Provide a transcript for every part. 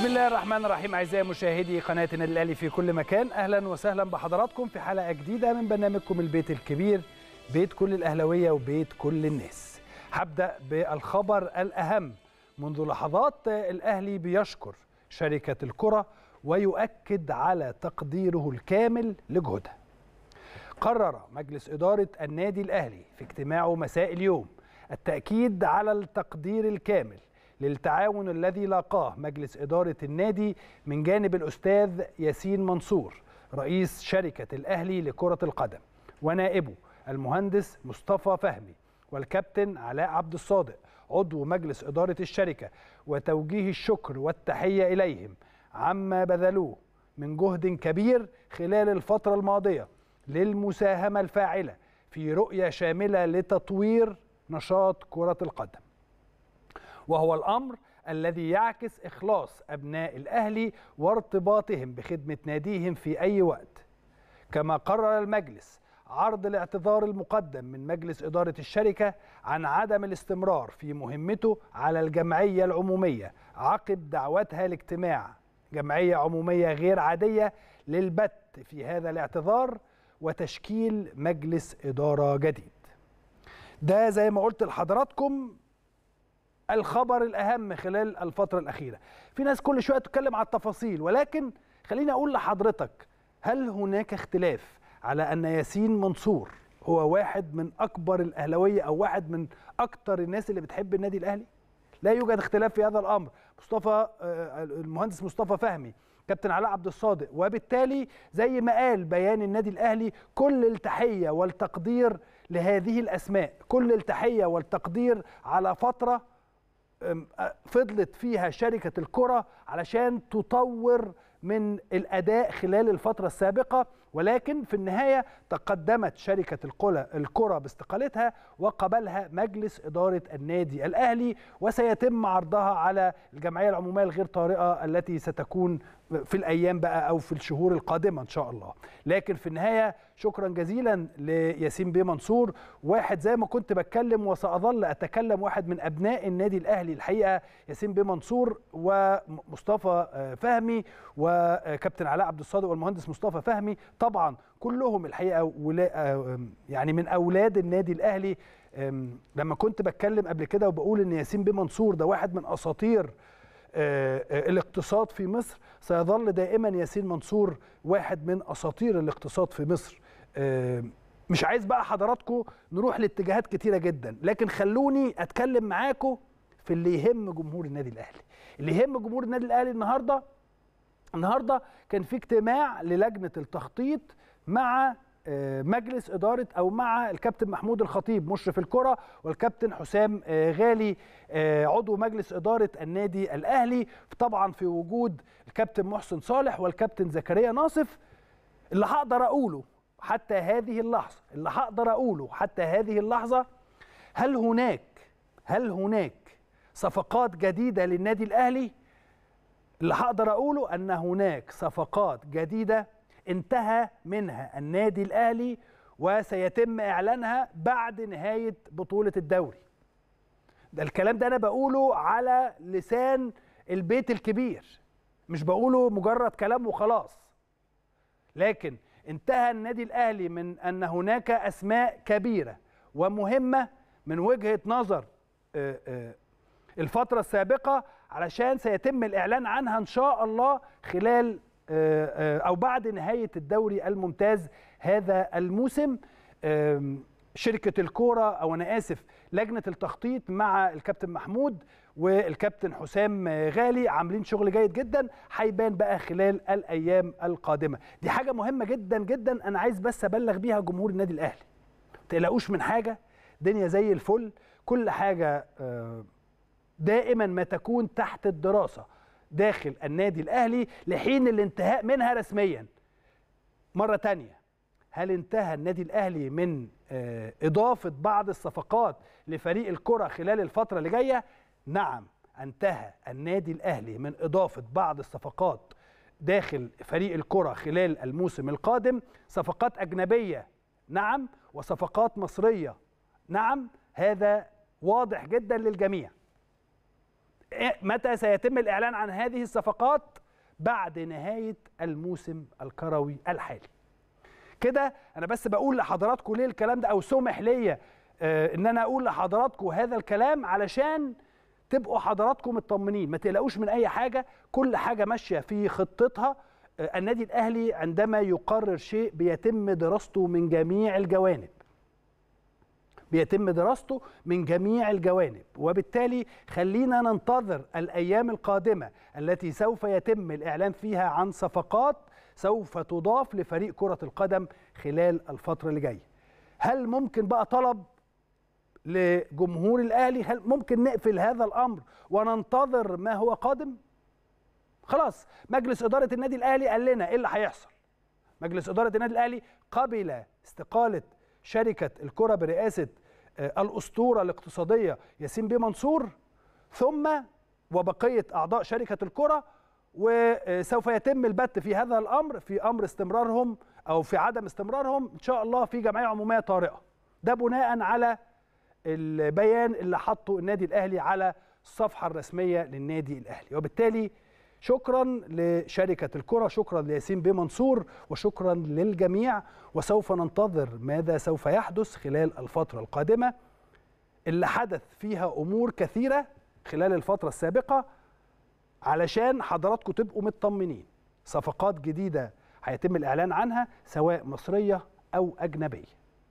بسم الله الرحمن الرحيم اعزائي مشاهدي قناه النادي الاهلي في كل مكان اهلا وسهلا بحضراتكم في حلقه جديده من برنامجكم البيت الكبير بيت كل الاهلاويه وبيت كل الناس هبدا بالخبر الاهم منذ لحظات الاهلي بيشكر شركه الكره ويؤكد على تقديره الكامل لجهودها قرر مجلس اداره النادي الاهلي في اجتماعه مساء اليوم التاكيد على التقدير الكامل للتعاون الذي لاقاه مجلس إدارة النادي من جانب الأستاذ ياسين منصور رئيس شركة الأهلي لكرة القدم ونائبه المهندس مصطفى فهمي والكابتن علاء عبد الصادق عضو مجلس إدارة الشركة وتوجيه الشكر والتحية إليهم عما بذلوه من جهد كبير خلال الفترة الماضية للمساهمة الفاعلة في رؤية شاملة لتطوير نشاط كرة القدم وهو الامر الذي يعكس اخلاص ابناء الاهلي وارتباطهم بخدمه ناديهم في اي وقت كما قرر المجلس عرض الاعتذار المقدم من مجلس اداره الشركه عن عدم الاستمرار في مهمته على الجمعيه العموميه عقب دعوتها لاجتماع جمعيه عموميه غير عاديه للبت في هذا الاعتذار وتشكيل مجلس اداره جديد ده زي ما قلت لحضراتكم الخبر الاهم خلال الفتره الاخيره في ناس كل شويه تتكلم على التفاصيل ولكن خليني اقول لحضرتك هل هناك اختلاف على ان ياسين منصور هو واحد من اكبر الاهلاويه او واحد من اكتر الناس اللي بتحب النادي الاهلي لا يوجد اختلاف في هذا الامر مصطفى المهندس مصطفى فهمي كابتن علاء عبد الصادق وبالتالي زي ما قال بيان النادي الاهلي كل التحيه والتقدير لهذه الاسماء كل التحيه والتقدير على فتره فضلت فيها شركة الكرة علشان تطور من الأداء خلال الفترة السابقة ولكن في النهاية تقدمت شركة الكرة باستقالتها وقبلها مجلس إدارة النادي الأهلي وسيتم عرضها على الجمعية العمومية الغير طارئة التي ستكون في الأيام بقى أو في الشهور القادمة إن شاء الله لكن في النهاية شكرا جزيلا لياسين بيه منصور واحد زي ما كنت بتكلم وسأظل أتكلم واحد من أبناء النادي الأهلي الحقيقة ياسين بيه منصور ومصطفى فهمي وكابتن علاء عبد الصادق والمهندس مصطفى فهمي طبعا كلهم الحقيقه ولا يعني من اولاد النادي الاهلي لما كنت بتكلم قبل كده وبقول ان ياسين بيه منصور ده واحد من اساطير الاقتصاد في مصر سيظل دائما ياسين منصور واحد من اساطير الاقتصاد في مصر مش عايز بقى حضراتكم نروح لاتجاهات كتيره جدا لكن خلوني اتكلم معاكم في اللي يهم جمهور النادي الاهلي اللي يهم جمهور النادي الاهلي النهارده النهارده كان في اجتماع للجنه التخطيط مع مجلس اداره او مع الكابتن محمود الخطيب مشرف الكره والكابتن حسام غالي عضو مجلس اداره النادي الاهلي طبعا في وجود الكابتن محسن صالح والكابتن زكريا ناصف اللي هقدر اقوله حتى هذه اللحظه اللي هقدر اقوله حتى هذه اللحظه هل هناك هل هناك صفقات جديده للنادي الاهلي اللي هقدر اقوله ان هناك صفقات جديده انتهى منها النادي الاهلي وسيتم اعلانها بعد نهايه بطوله الدوري ده الكلام ده انا بقوله على لسان البيت الكبير مش بقوله مجرد كلام وخلاص لكن انتهى النادي الاهلي من ان هناك اسماء كبيره ومهمه من وجهه نظر الفتره السابقه علشان سيتم الاعلان عنها ان شاء الله خلال او بعد نهايه الدوري الممتاز هذا الموسم شركه الكوره او انا اسف لجنه التخطيط مع الكابتن محمود والكابتن حسام غالي عاملين شغل جيد جدا هيبان بقى خلال الايام القادمه دي حاجه مهمه جدا جدا انا عايز بس ابلغ بيها جمهور النادي الاهلي ما تقلقوش من حاجه دنيا زي الفل كل حاجه دائما ما تكون تحت الدراسه داخل النادي الاهلي لحين الانتهاء منها رسميا مره تانية هل انتهى النادي الاهلي من اضافه بعض الصفقات لفريق الكره خلال الفتره اللي جايه نعم انتهى النادي الاهلي من اضافه بعض الصفقات داخل فريق الكره خلال الموسم القادم صفقات اجنبيه نعم وصفقات مصريه نعم هذا واضح جدا للجميع متى سيتم الاعلان عن هذه الصفقات بعد نهايه الموسم الكروي الحالي كده انا بس بقول لحضراتكم ليه الكلام ده او سمح ليا آه ان انا اقول لحضراتكم هذا الكلام علشان تبقوا حضراتكم مطمنين ما تقلقوش من اي حاجه كل حاجه ماشيه في خطتها آه النادي الاهلي عندما يقرر شيء بيتم دراسته من جميع الجوانب بيتم دراسته من جميع الجوانب وبالتالي خلينا ننتظر الايام القادمه التي سوف يتم الاعلان فيها عن صفقات سوف تضاف لفريق كره القدم خلال الفتره اللي جايه هل ممكن بقى طلب لجمهور الاهلي هل ممكن نقفل هذا الامر وننتظر ما هو قادم خلاص مجلس اداره النادي الاهلي قال لنا ايه اللي هيحصل مجلس اداره النادي الاهلي قبل استقاله شركه الكره برئاسه الاسطوره الاقتصاديه ياسين بيه منصور ثم وبقيه اعضاء شركه الكره وسوف يتم البت في هذا الامر في امر استمرارهم او في عدم استمرارهم ان شاء الله في جمعيه عموميه طارئه ده بناء على البيان اللي حطه النادي الاهلي على الصفحه الرسميه للنادي الاهلي وبالتالي شكرا لشركه الكره شكرا لياسين بيه منصور وشكرا للجميع وسوف ننتظر ماذا سوف يحدث خلال الفتره القادمه اللي حدث فيها امور كثيره خلال الفتره السابقه علشان حضراتكم تبقوا مطمنين صفقات جديده هيتم الاعلان عنها سواء مصريه او اجنبيه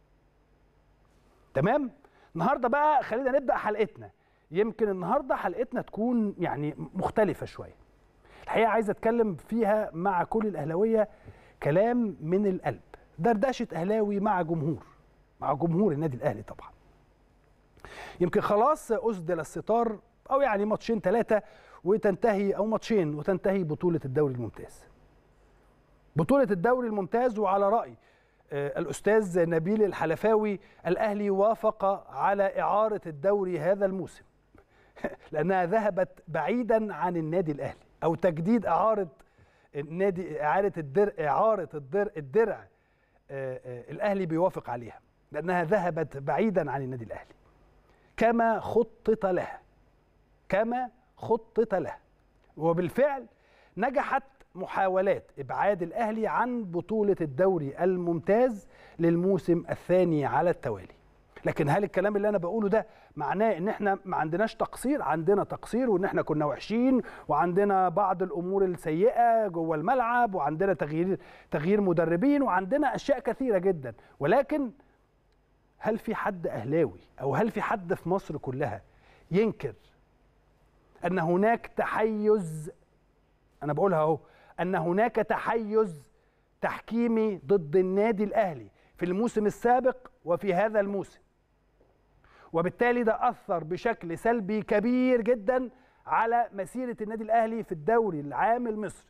تمام النهارده بقى خلينا نبدا حلقتنا يمكن النهارده حلقتنا تكون يعني مختلفه شويه الحقيقه عايز اتكلم فيها مع كل الاهلاويه كلام من القلب دردشه اهلاوي مع جمهور مع جمهور النادي الاهلي طبعا يمكن خلاص اسدل الستار او يعني ماتشين ثلاثه وتنتهي او ماتشين وتنتهي بطوله الدوري الممتاز بطوله الدوري الممتاز وعلى راي الاستاذ نبيل الحلفاوي الاهلي وافق على اعاره الدوري هذا الموسم لانها ذهبت بعيدا عن النادي الاهلي او تجديد اعاره النادي اعاره الدرع اعاره الدرع, الدرع الاهلي بيوافق عليها لانها ذهبت بعيدا عن النادي الاهلي كما خطط لها كما خطط لها وبالفعل نجحت محاولات ابعاد الاهلي عن بطوله الدوري الممتاز للموسم الثاني على التوالي لكن هل الكلام اللي انا بقوله ده معناه ان احنا ما عندناش تقصير عندنا تقصير وان احنا كنا وحشين وعندنا بعض الامور السيئه جوه الملعب وعندنا تغيير تغيير مدربين وعندنا اشياء كثيره جدا ولكن هل في حد اهلاوي او هل في حد في مصر كلها ينكر ان هناك تحيز انا بقولها اهو ان هناك تحيز تحكيمي ضد النادي الاهلي في الموسم السابق وفي هذا الموسم وبالتالي ده اثر بشكل سلبي كبير جدا على مسيره النادي الاهلي في الدوري العام المصري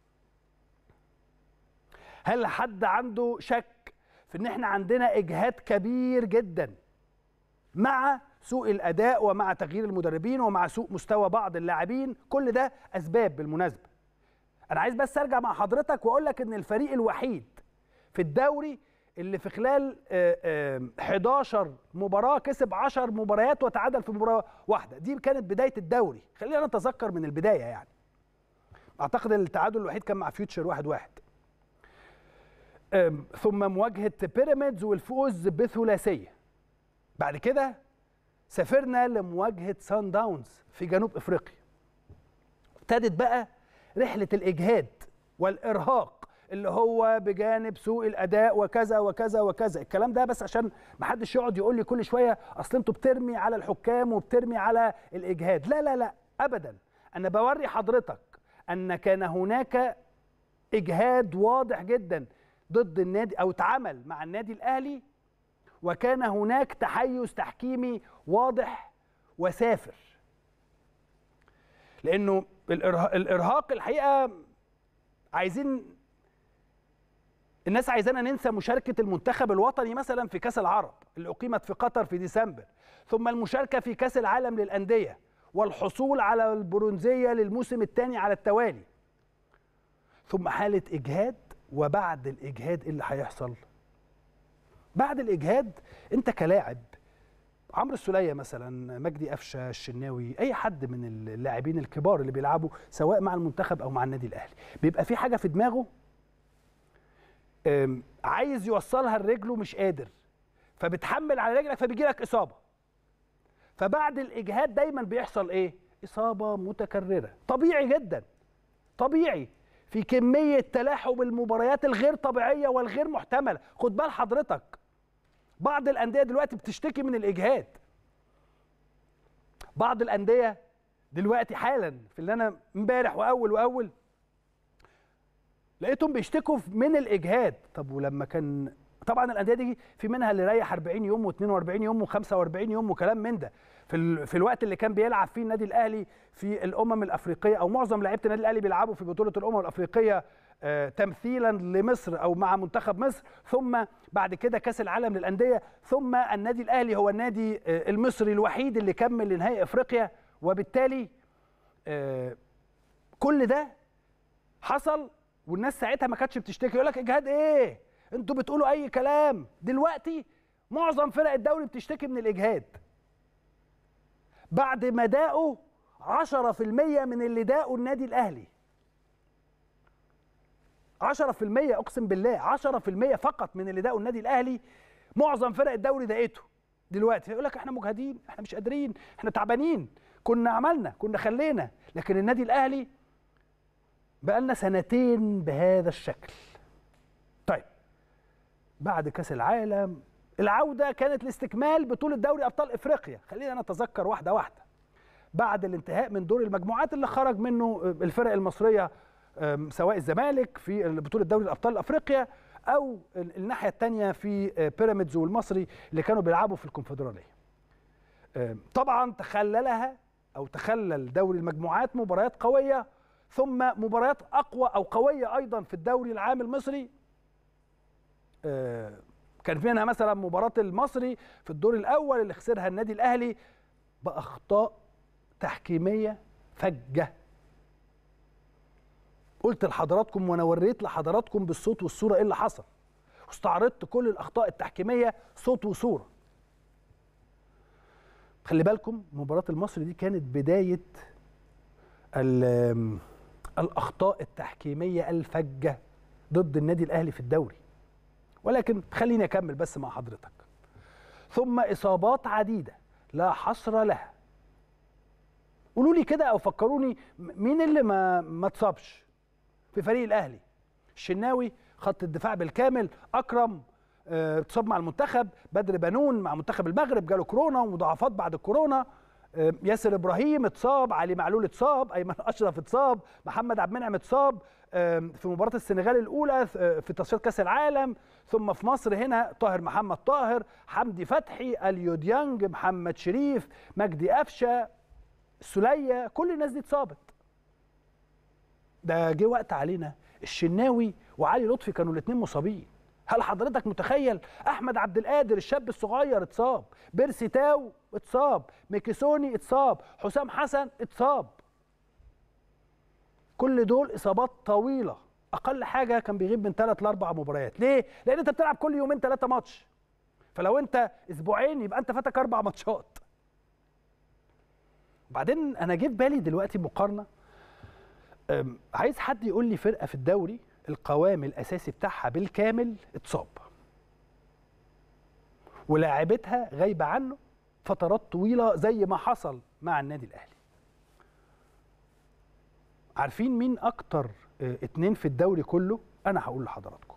هل حد عنده شك في ان احنا عندنا اجهاد كبير جدا مع سوء الاداء ومع تغيير المدربين ومع سوء مستوى بعض اللاعبين كل ده اسباب بالمناسبه انا عايز بس ارجع مع حضرتك واقول لك ان الفريق الوحيد في الدوري اللي في خلال 11 مباراه كسب 10 مباريات وتعادل في مباراه واحده دي كانت بدايه الدوري خلينا نتذكر من البدايه يعني اعتقد التعادل الوحيد كان مع فيوتشر واحد واحد ثم مواجهه بيراميدز والفوز بثلاثيه بعد كده سافرنا لمواجهه سان داونز في جنوب افريقيا ابتدت بقى رحله الاجهاد والارهاق اللي هو بجانب سوء الاداء وكذا وكذا وكذا الكلام ده بس عشان ما حدش يقعد يقول لي كل شويه اصل انتوا بترمي على الحكام وبترمي على الاجهاد لا لا لا ابدا انا بوري حضرتك ان كان هناك اجهاد واضح جدا ضد النادي او اتعمل مع النادي الاهلي وكان هناك تحيز تحكيمي واضح وسافر لانه الارهاق الحقيقه عايزين الناس عايزانا ننسى مشاركه المنتخب الوطني مثلا في كاس العرب اللي اقيمت في قطر في ديسمبر ثم المشاركه في كاس العالم للانديه والحصول على البرونزيه للموسم الثاني على التوالي ثم حاله اجهاد وبعد الاجهاد ايه اللي هيحصل بعد الاجهاد انت كلاعب عمرو السوليه مثلا مجدي قفشه الشناوي اي حد من اللاعبين الكبار اللي بيلعبوا سواء مع المنتخب او مع النادي الاهلي بيبقى في حاجه في دماغه أم، عايز يوصلها لرجله مش قادر فبتحمل على رجلك فبيجي لك اصابه فبعد الاجهاد دايما بيحصل ايه اصابه متكرره طبيعي جدا طبيعي في كميه تلاحم المباريات الغير طبيعيه والغير محتمله خد بال حضرتك بعض الانديه دلوقتي بتشتكي من الاجهاد بعض الانديه دلوقتي حالا في اللي انا امبارح واول واول لقيتهم بيشتكوا من الاجهاد طب ولما كان طبعا الانديه دي في منها اللي ريح 40 يوم و42 يوم و45 يوم وكلام من ده في ال... في الوقت اللي كان بيلعب فيه النادي الاهلي في الامم الافريقيه او معظم لعيبه النادي الاهلي بيلعبوا في بطوله الامم الافريقيه آه تمثيلا لمصر او مع منتخب مصر ثم بعد كده كاس العالم للانديه ثم النادي الاهلي هو النادي آه المصري الوحيد اللي كمل لنهائي افريقيا وبالتالي آه كل ده حصل والناس ساعتها ما كانتش بتشتكي يقول لك اجهاد ايه انتوا بتقولوا اي كلام دلوقتي معظم فرق الدوري بتشتكي من الاجهاد بعد ما داقوا 10% من اللي داقوا النادي الاهلي 10% اقسم بالله 10% فقط من اللي داقوا النادي الاهلي معظم فرق الدوري دقيته دلوقتي يقول لك احنا مجهدين احنا مش قادرين احنا تعبانين كنا عملنا كنا خلينا لكن النادي الاهلي بقالنا سنتين بهذا الشكل طيب بعد كاس العالم العوده كانت لاستكمال بطوله دوري ابطال افريقيا خلينا نتذكر واحده واحده بعد الانتهاء من دور المجموعات اللي خرج منه الفرق المصريه سواء الزمالك في بطوله دوري الابطال افريقيا او الناحيه الثانيه في بيراميدز والمصري اللي كانوا بيلعبوا في الكونفدراليه طبعا تخللها او تخلل دوري المجموعات مباريات قويه ثم مباريات اقوى او قويه ايضا في الدوري العام المصري كان منها مثلا مباراه المصري في الدور الاول اللي خسرها النادي الاهلي باخطاء تحكيميه فجه قلت لحضراتكم وانا وريت لحضراتكم بالصوت والصوره ايه اللي حصل واستعرضت كل الاخطاء التحكيميه صوت وصوره خلي بالكم مباراه المصري دي كانت بدايه الاخطاء التحكيميه الفجه ضد النادي الاهلي في الدوري ولكن خليني اكمل بس مع حضرتك ثم اصابات عديده لا حصر لها قولوا لي كده او فكروني مين اللي ما ما اتصابش في فريق الاهلي الشناوي خط الدفاع بالكامل اكرم اتصاب مع المنتخب بدر بنون مع منتخب المغرب جاله كورونا ومضاعفات بعد الكورونا ياسر ابراهيم اتصاب علي معلول اتصاب ايمن اشرف اتصاب محمد عبد المنعم اتصاب في مباراه السنغال الاولى في تصفيات كاس العالم ثم في مصر هنا طاهر محمد طاهر حمدي فتحي اليو ديانج محمد شريف مجدي قفشه سلية كل الناس دي اتصابت ده جه وقت علينا الشناوي وعلي لطفي كانوا الاثنين مصابين هل حضرتك متخيل احمد عبد القادر الشاب الصغير اتصاب بيرسي تاو اتصاب ميكيسوني اتصاب حسام حسن اتصاب كل دول اصابات طويله اقل حاجه كان بيغيب من ثلاث لاربع مباريات ليه لان انت بتلعب كل يومين ثلاثه ماتش فلو انت اسبوعين يبقى انت فاتك اربع ماتشات وبعدين انا جه في بالي دلوقتي مقارنه عايز حد يقول لي فرقه في الدوري القوام الاساسي بتاعها بالكامل اتصاب ولاعبتها غايبه عنه فترات طويله زي ما حصل مع النادي الاهلي عارفين مين اكتر اتنين في الدوري كله انا هقول لحضراتكم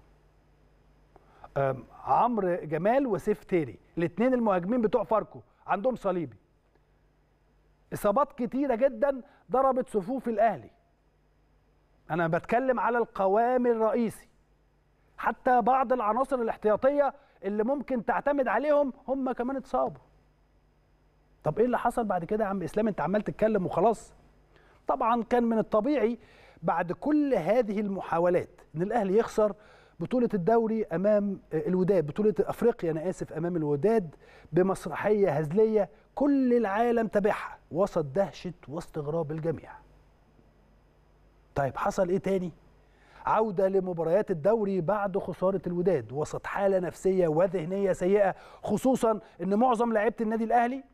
عمرو جمال وسيف تيري الاثنين المهاجمين بتوع فاركو عندهم صليبي اصابات كتيره جدا ضربت صفوف الاهلي انا بتكلم على القوام الرئيسي حتى بعض العناصر الاحتياطيه اللي ممكن تعتمد عليهم هم كمان اتصابوا طب ايه اللي حصل بعد كده يا عم اسلام انت عمال تتكلم وخلاص طبعا كان من الطبيعي بعد كل هذه المحاولات ان الاهلي يخسر بطولة الدوري أمام الوداد بطولة أفريقيا أنا آسف أمام الوداد بمسرحية هزلية كل العالم تابعها وسط دهشة واستغراب الجميع طيب حصل إيه تاني؟ عودة لمباريات الدوري بعد خسارة الوداد وسط حالة نفسية وذهنية سيئة خصوصا أن معظم لاعيبة النادي الأهلي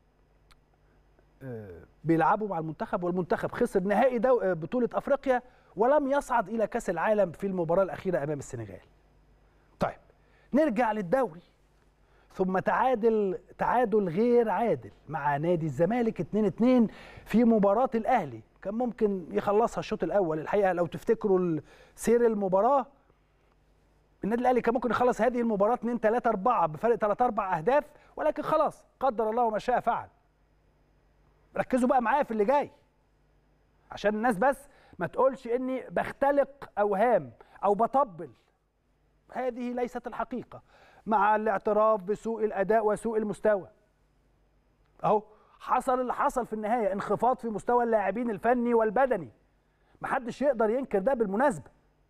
بيلعبوا مع المنتخب والمنتخب خسر نهائي دو بطولة أفريقيا ولم يصعد إلى كأس العالم في المباراة الأخيرة أمام السنغال طيب نرجع للدوري ثم تعادل تعادل غير عادل مع نادي الزمالك 2-2 في مباراة الأهلي كان ممكن يخلصها الشوط الأول الحقيقة لو تفتكروا سير المباراة النادي الأهلي كان ممكن يخلص هذه المباراة 2 3 4 بفرق 3 4 أهداف ولكن خلاص قدر الله ما شاء فعل ركزوا بقى معايا في اللي جاي عشان الناس بس ما تقولش اني بختلق اوهام او بطبل هذه ليست الحقيقه مع الاعتراف بسوء الاداء وسوء المستوى اهو حصل اللي حصل في النهايه انخفاض في مستوى اللاعبين الفني والبدني محدش يقدر ينكر ده بالمناسبه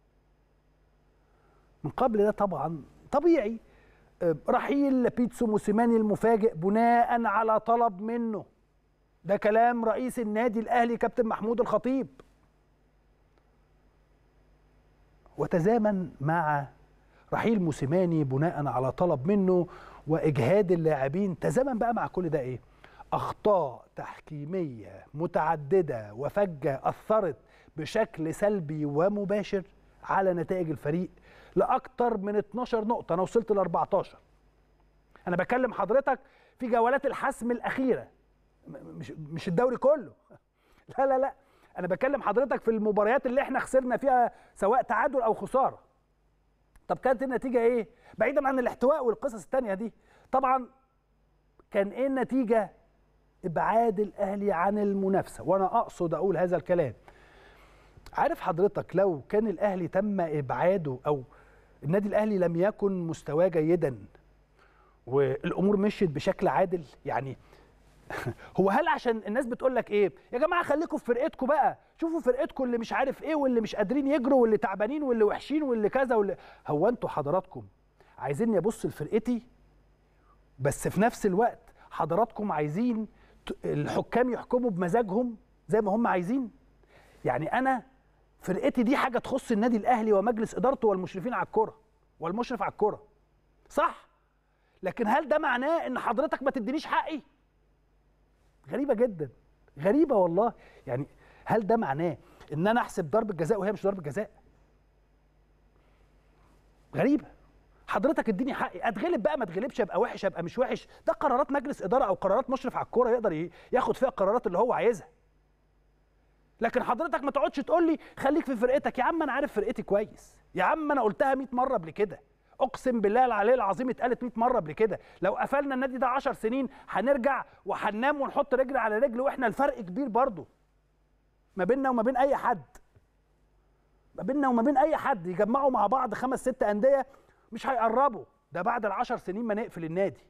من قبل ده طبعا طبيعي رحيل بيتسو موسيماني المفاجئ بناء على طلب منه ده كلام رئيس النادي الاهلي كابتن محمود الخطيب وتزامن مع رحيل موسيماني بناء على طلب منه واجهاد اللاعبين تزامن بقى مع كل ده ايه اخطاء تحكيميه متعدده وفجه اثرت بشكل سلبي ومباشر على نتائج الفريق لاكثر من 12 نقطه انا وصلت ل 14 انا بكلم حضرتك في جولات الحسم الاخيره مش مش الدوري كله لا لا لا انا بكلم حضرتك في المباريات اللي احنا خسرنا فيها سواء تعادل او خساره طب كانت النتيجه ايه بعيدا عن الاحتواء والقصص التانية دي طبعا كان ايه النتيجه ابعاد الاهلي عن المنافسه وانا اقصد اقول هذا الكلام عارف حضرتك لو كان الاهلي تم ابعاده او النادي الاهلي لم يكن مستواه جيدا والامور مشيت بشكل عادل يعني هو هل عشان الناس بتقول لك ايه يا جماعه خليكم في فرقتكم بقى شوفوا فرقتكم اللي مش عارف ايه واللي مش قادرين يجروا واللي تعبانين واللي وحشين واللي كذا واللي هو انتوا حضراتكم عايزيني ابص لفرقتي بس في نفس الوقت حضراتكم عايزين الحكام يحكموا بمزاجهم زي ما هم عايزين يعني انا فرقتي دي حاجه تخص النادي الاهلي ومجلس ادارته والمشرفين على الكره والمشرف على الكره صح لكن هل ده معناه ان حضرتك ما تدينيش حقي غريبه جدا غريبه والله يعني هل ده معناه ان انا احسب ضربه جزاء وهي مش ضربه جزاء غريبه حضرتك اديني حقي اتغلب بقى ما اتغلبش ابقى وحش ابقى مش وحش ده قرارات مجلس اداره او قرارات مشرف على الكوره يقدر ياخد فيها القرارات اللي هو عايزها لكن حضرتك ما تقعدش تقول لي خليك في فرقتك يا عم انا عارف فرقتي كويس يا عم انا قلتها 100 مره قبل كده اقسم بالله العلي العظيم اتقالت 100 مره قبل كده لو قفلنا النادي ده 10 سنين هنرجع وهننام ونحط رجل على رجل واحنا الفرق كبير برضه ما بيننا وما بين اي حد ما بيننا وما بين اي حد يجمعوا مع بعض خمس ست انديه مش هيقربوا ده بعد العشر سنين ما نقفل النادي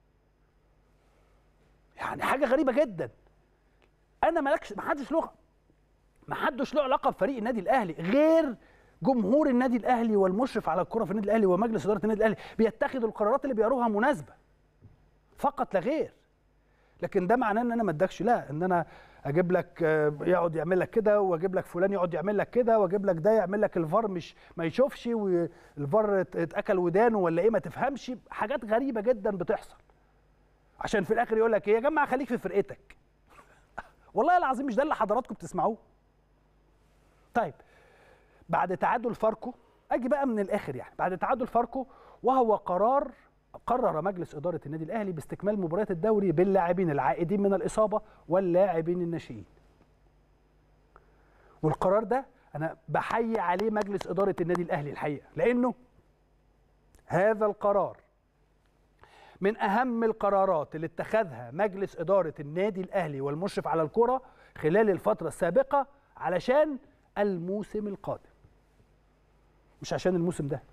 يعني حاجه غريبه جدا انا مالكش ما حدش له ما حدش له علاقه بفريق النادي الاهلي غير جمهور النادي الاهلي والمشرف على الكره في النادي الاهلي ومجلس اداره النادي الاهلي بيتخذوا القرارات اللي بيقروها مناسبه فقط لا غير لكن ده معناه ان انا ما ادكش لا ان انا اجيب لك يقعد يعمل لك كده واجيب لك فلان يقعد يعمل لك كده واجيب لك ده يعمل لك الفار مش ما يشوفش والفار اتاكل ودانه ولا ايه ما تفهمش حاجات غريبه جدا بتحصل عشان في الاخر يقول لك ايه يا جماعه خليك في فرقتك والله العظيم مش ده اللي حضراتكم بتسمعوه طيب بعد تعادل فاركو اجي بقى من الاخر يعني بعد تعادل فاركو وهو قرار قرر مجلس اداره النادي الاهلي باستكمال مباريات الدوري باللاعبين العائدين من الاصابه واللاعبين الناشئين والقرار ده انا بحيي عليه مجلس اداره النادي الاهلي الحقيقه لانه هذا القرار من اهم القرارات اللي اتخذها مجلس اداره النادي الاهلي والمشرف على الكره خلال الفتره السابقه علشان الموسم القادم مش عشان الموسم ده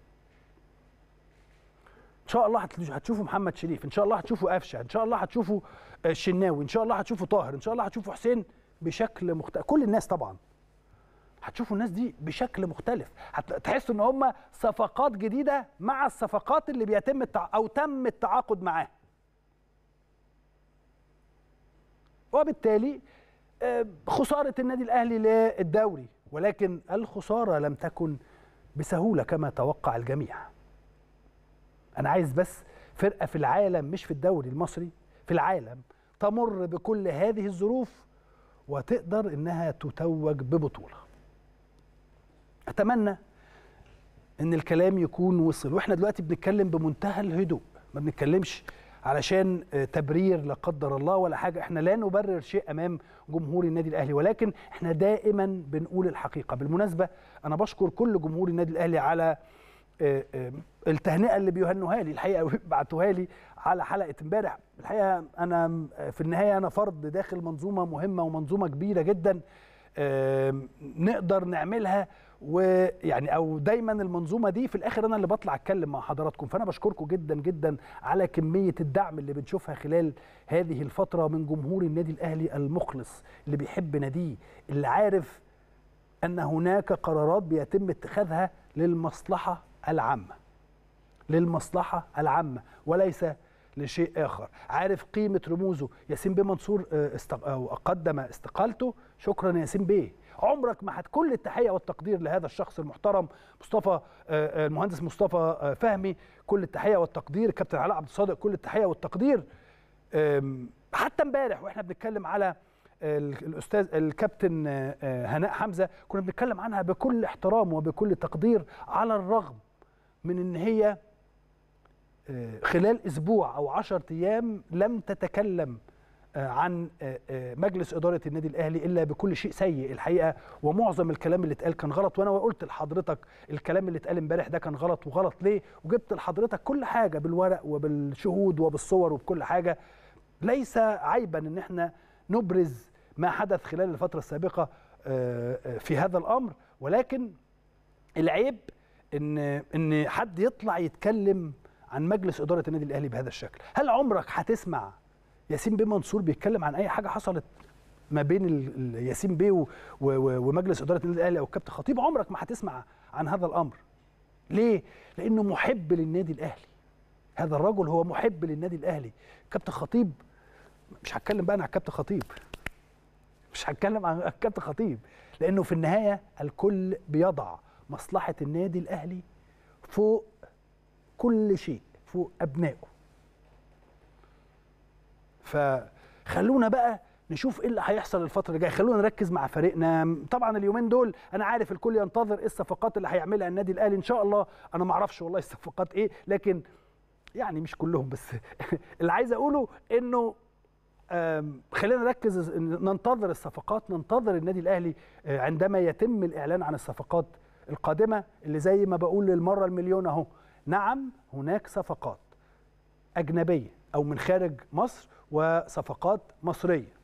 ان شاء الله هتشوفوا محمد شريف ان شاء الله هتشوفوا قفشه ان شاء الله هتشوفوا الشناوي ان شاء الله هتشوفوا طاهر ان شاء الله هتشوفوا حسين بشكل مختلف كل الناس طبعا هتشوفوا الناس دي بشكل مختلف هتحسوا ان هم صفقات جديده مع الصفقات اللي بيتم التع... او تم التعاقد معاها وبالتالي خساره النادي الاهلي للدوري ولكن الخساره لم تكن بسهوله كما توقع الجميع انا عايز بس فرقه في العالم مش في الدوري المصري في العالم تمر بكل هذه الظروف وتقدر انها تتوج ببطوله اتمنى ان الكلام يكون وصل واحنا دلوقتي بنتكلم بمنتهى الهدوء ما بنتكلمش علشان تبرير لا قدر الله ولا حاجه احنا لا نبرر شيء امام جمهور النادي الاهلي ولكن احنا دائما بنقول الحقيقه بالمناسبه انا بشكر كل جمهور النادي الاهلي على التهنئه اللي بيهنوها لي الحقيقه بعتوها لي على حلقه امبارح الحقيقه انا في النهايه انا فرد داخل منظومه مهمه ومنظومه كبيره جدا نقدر نعملها ويعني او دايما المنظومه دي في الاخر انا اللي بطلع اتكلم مع حضراتكم فانا بشكركم جدا جدا على كميه الدعم اللي بنشوفها خلال هذه الفتره من جمهور النادي الاهلي المخلص اللي بيحب ناديه اللي عارف ان هناك قرارات بيتم اتخاذها للمصلحه العامه للمصلحه العامه وليس لشيء اخر عارف قيمه رموزه ياسين بيه منصور استق... قدم استقالته شكرا ياسين بيه عمرك ما هت كل التحيه والتقدير لهذا الشخص المحترم مصطفى المهندس مصطفى فهمي كل التحيه والتقدير الكابتن علاء عبد الصادق كل التحيه والتقدير حتى امبارح واحنا بنتكلم على الاستاذ الكابتن هناء حمزه كنا بنتكلم عنها بكل احترام وبكل تقدير على الرغم من ان هي خلال اسبوع او 10 ايام لم تتكلم عن مجلس اداره النادي الاهلي الا بكل شيء سيء الحقيقه ومعظم الكلام اللي اتقال كان غلط وانا قلت لحضرتك الكلام اللي اتقال امبارح ده كان غلط وغلط ليه وجبت لحضرتك كل حاجه بالورق وبالشهود وبالصور وبكل حاجه ليس عيبا ان احنا نبرز ما حدث خلال الفتره السابقه في هذا الامر ولكن العيب ان ان حد يطلع يتكلم عن مجلس اداره النادي الاهلي بهذا الشكل هل عمرك هتسمع ياسين بيه منصور بيتكلم عن اي حاجه حصلت ما بين ياسين بيه ومجلس اداره النادي الاهلي او الكابتن خطيب عمرك ما هتسمع عن هذا الامر ليه لانه محب للنادي الاهلي هذا الرجل هو محب للنادي الاهلي كابتن خطيب مش هتكلم بقى عن الكابتن خطيب مش هتكلم عن الكابتن خطيب لانه في النهايه الكل بيضع مصلحه النادي الاهلي فوق كل شيء فوق ابنائه فخلونا بقى نشوف ايه اللي هيحصل الفتره الجايه خلونا نركز مع فريقنا طبعا اليومين دول انا عارف الكل ينتظر ايه الصفقات اللي هيعملها النادي الاهلي ان شاء الله انا ما اعرفش والله الصفقات ايه لكن يعني مش كلهم بس اللي عايز اقوله انه خلينا نركز ننتظر الصفقات ننتظر النادي الاهلي عندما يتم الاعلان عن الصفقات القادمه اللي زي ما بقول للمره المليون اهو نعم هناك صفقات اجنبيه او من خارج مصر وصفقات مصريه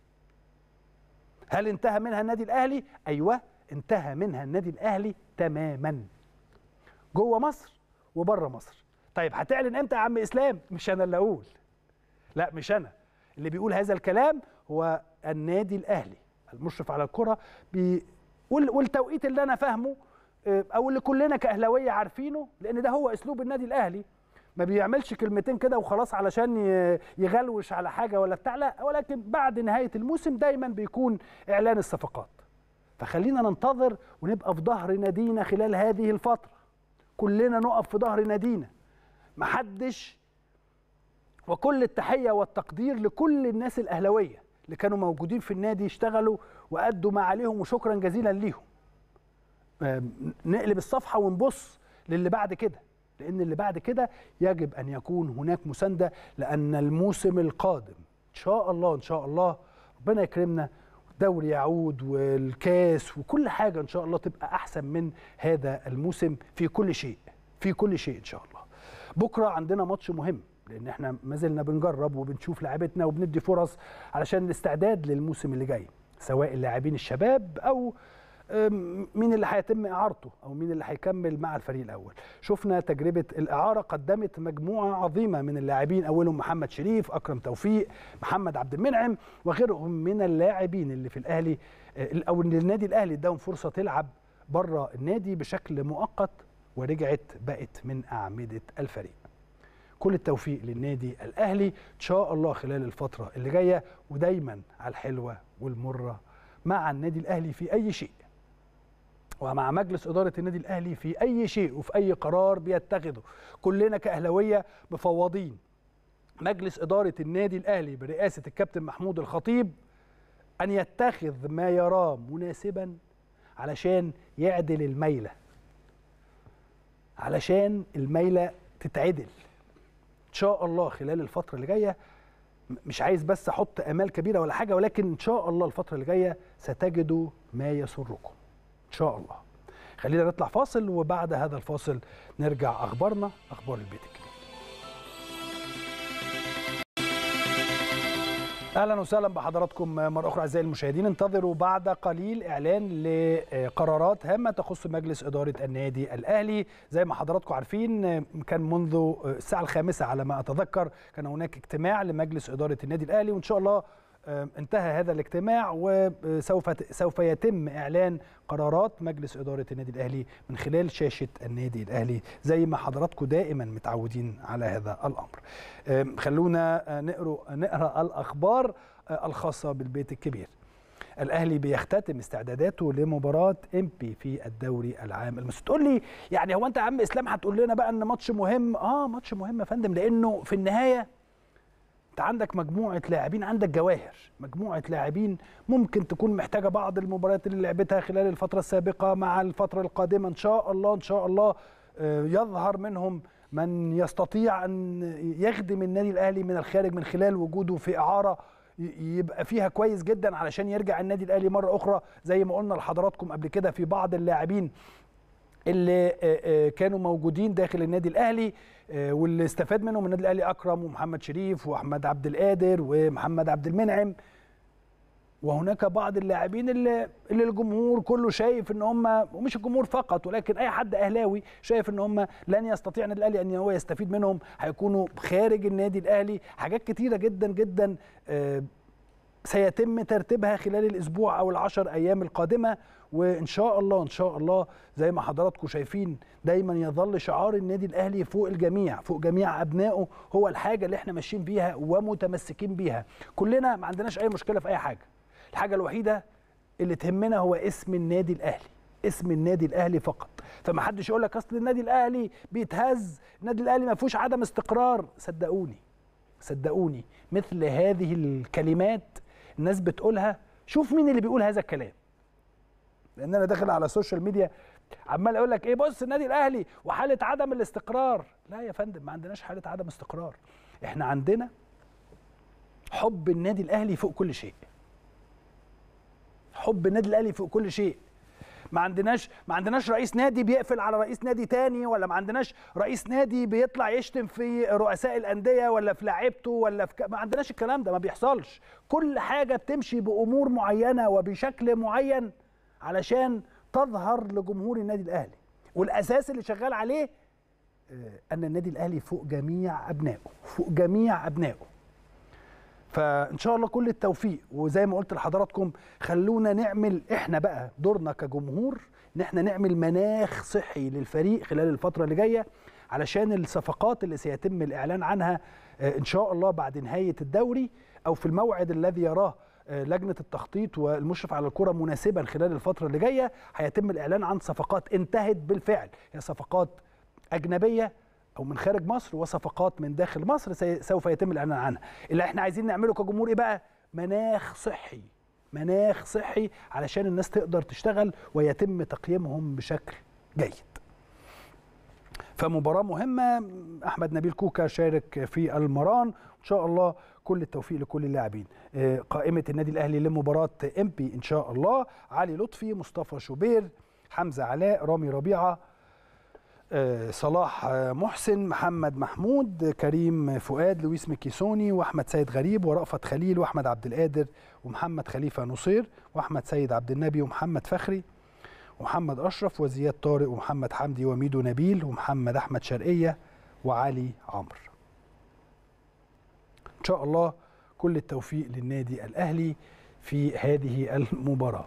هل انتهى منها النادي الاهلي ايوه انتهى منها النادي الاهلي تماما جوه مصر وبره مصر طيب هتعلن امتى يا عم اسلام مش انا اللي اقول لا مش انا اللي بيقول هذا الكلام هو النادي الاهلي المشرف على الكره بي والتوقيت اللي انا فاهمه او اللي كلنا كاهلاويه عارفينه لان ده هو اسلوب النادي الاهلي ما بيعملش كلمتين كده وخلاص علشان يغلوش على حاجه ولا بتاع لا ولكن بعد نهايه الموسم دايما بيكون اعلان الصفقات فخلينا ننتظر ونبقى في ظهر نادينا خلال هذه الفتره كلنا نقف في ظهر نادينا محدش وكل التحيه والتقدير لكل الناس الاهلاويه اللي كانوا موجودين في النادي يشتغلوا وادوا ما عليهم وشكرا جزيلا ليهم نقلب الصفحه ونبص للي بعد كده لان اللي بعد كده يجب ان يكون هناك مسانده لان الموسم القادم ان شاء الله ان شاء الله ربنا يكرمنا الدوري يعود والكاس وكل حاجه ان شاء الله تبقى احسن من هذا الموسم في كل شيء في كل شيء ان شاء الله بكره عندنا ماتش مهم لان احنا ما زلنا بنجرب وبنشوف لاعبتنا وبندي فرص علشان الاستعداد للموسم اللي جاي سواء اللاعبين الشباب او مين اللي هيتم اعارته او مين اللي هيكمل مع الفريق الاول شفنا تجربه الاعاره قدمت مجموعه عظيمه من اللاعبين اولهم محمد شريف اكرم توفيق محمد عبد المنعم وغيرهم من اللاعبين اللي في الاهلي او النادي الاهلي اداهم فرصه تلعب بره النادي بشكل مؤقت ورجعت بقت من اعمده الفريق كل التوفيق للنادي الاهلي ان شاء الله خلال الفتره اللي جايه ودايما على الحلوه والمره مع النادي الاهلي في اي شيء ومع مجلس اداره النادي الاهلي في اي شيء وفي اي قرار بيتخذه كلنا كاهلاويه مفوضين مجلس اداره النادي الاهلي برئاسه الكابتن محمود الخطيب ان يتخذ ما يراه مناسبا علشان يعدل الميله علشان الميله تتعدل ان شاء الله خلال الفتره اللي جايه مش عايز بس احط امال كبيره ولا حاجه ولكن ان شاء الله الفتره اللي جايه ستجدوا ما يسركم ان شاء الله خلينا نطلع فاصل وبعد هذا الفاصل نرجع اخبارنا اخبار البيت الكبير اهلا وسهلا بحضراتكم مره اخرى اعزائي المشاهدين انتظروا بعد قليل اعلان لقرارات هامه تخص مجلس اداره النادي الاهلي زي ما حضراتكم عارفين كان منذ الساعه الخامسه على ما اتذكر كان هناك اجتماع لمجلس اداره النادي الاهلي وان شاء الله انتهى هذا الاجتماع وسوف سوف يتم اعلان قرارات مجلس اداره النادي الاهلي من خلال شاشه النادي الاهلي زي ما حضراتكم دائما متعودين على هذا الامر. خلونا نقرا نقرا الاخبار الخاصه بالبيت الكبير. الاهلي بيختتم استعداداته لمباراه امبي في الدوري العام المصري تقول لي يعني هو انت يا عم اسلام هتقول لنا بقى ان ماتش مهم اه ماتش مهم يا فندم لانه في النهايه انت عندك مجموعه لاعبين عندك جواهر مجموعه لاعبين ممكن تكون محتاجه بعض المباريات اللي لعبتها خلال الفتره السابقه مع الفتره القادمه ان شاء الله ان شاء الله يظهر منهم من يستطيع ان يخدم النادي الاهلي من الخارج من خلال وجوده في اعاره يبقى فيها كويس جدا علشان يرجع النادي الاهلي مره اخرى زي ما قلنا لحضراتكم قبل كده في بعض اللاعبين اللي كانوا موجودين داخل النادي الاهلي واللي استفاد منهم النادي الاهلي اكرم ومحمد شريف واحمد عبد القادر ومحمد عبد المنعم وهناك بعض اللاعبين اللي, اللي الجمهور كله شايف ان هم ومش الجمهور فقط ولكن اي حد اهلاوي شايف ان هم لن يستطيع النادي الاهلي ان هو يستفيد منهم هيكونوا خارج النادي الاهلي حاجات كتيره جدا جدا سيتم ترتيبها خلال الاسبوع او العشر ايام القادمه وان شاء الله ان شاء الله زي ما حضراتكم شايفين دايما يظل شعار النادي الاهلي فوق الجميع فوق جميع ابنائه هو الحاجه اللي احنا ماشيين بيها ومتمسكين بيها كلنا ما عندناش اي مشكله في اي حاجه الحاجه الوحيده اللي تهمنا هو اسم النادي الاهلي اسم النادي الاهلي فقط فما حدش يقول لك اصل النادي الاهلي بيتهز النادي الاهلي ما فيهوش عدم استقرار صدقوني صدقوني مثل هذه الكلمات الناس بتقولها شوف مين اللي بيقول هذا الكلام لان انا داخل على السوشيال ميديا عمال اقول لك ايه بص النادي الاهلي وحاله عدم الاستقرار لا يا فندم ما عندناش حاله عدم استقرار احنا عندنا حب النادي الاهلي فوق كل شيء حب النادي الاهلي فوق كل شيء ما عندناش ما عندناش رئيس نادي بيقفل على رئيس نادي تاني ولا ما عندناش رئيس نادي بيطلع يشتم في رؤساء الانديه ولا في لاعيبته ولا في ك... ما عندناش الكلام ده ما بيحصلش كل حاجه بتمشي بامور معينه وبشكل معين علشان تظهر لجمهور النادي الاهلي والاساس اللي شغال عليه ان النادي الاهلي فوق جميع ابنائه فوق جميع ابنائه فان شاء الله كل التوفيق وزي ما قلت لحضراتكم خلونا نعمل احنا بقى دورنا كجمهور ان احنا نعمل مناخ صحي للفريق خلال الفتره اللي جايه علشان الصفقات اللي سيتم الاعلان عنها ان شاء الله بعد نهايه الدوري او في الموعد الذي يراه لجنه التخطيط والمشرف على الكره مناسبا خلال الفتره اللي جايه هيتم الاعلان عن صفقات انتهت بالفعل هي صفقات اجنبيه او من خارج مصر وصفقات من داخل مصر سوف يتم الاعلان عنها اللي احنا عايزين نعمله كجمهور ايه بقى مناخ صحي مناخ صحي علشان الناس تقدر تشتغل ويتم تقييمهم بشكل جيد فمباراة مهمة أحمد نبيل كوكا شارك في المران إن شاء الله كل التوفيق لكل اللاعبين قائمة النادي الأهلي لمباراة إمبي إن شاء الله علي لطفي مصطفى شوبير حمزة علاء رامي ربيعة صلاح محسن محمد محمود كريم فؤاد لويس ميكيسوني واحمد سيد غريب ورأفت خليل واحمد عبد القادر ومحمد خليفه نصير واحمد سيد عبد النبي ومحمد فخري ومحمد اشرف وزياد طارق ومحمد حمدي وميدو نبيل ومحمد احمد شرقيه وعلي عمرو ان شاء الله كل التوفيق للنادي الاهلي في هذه المباراه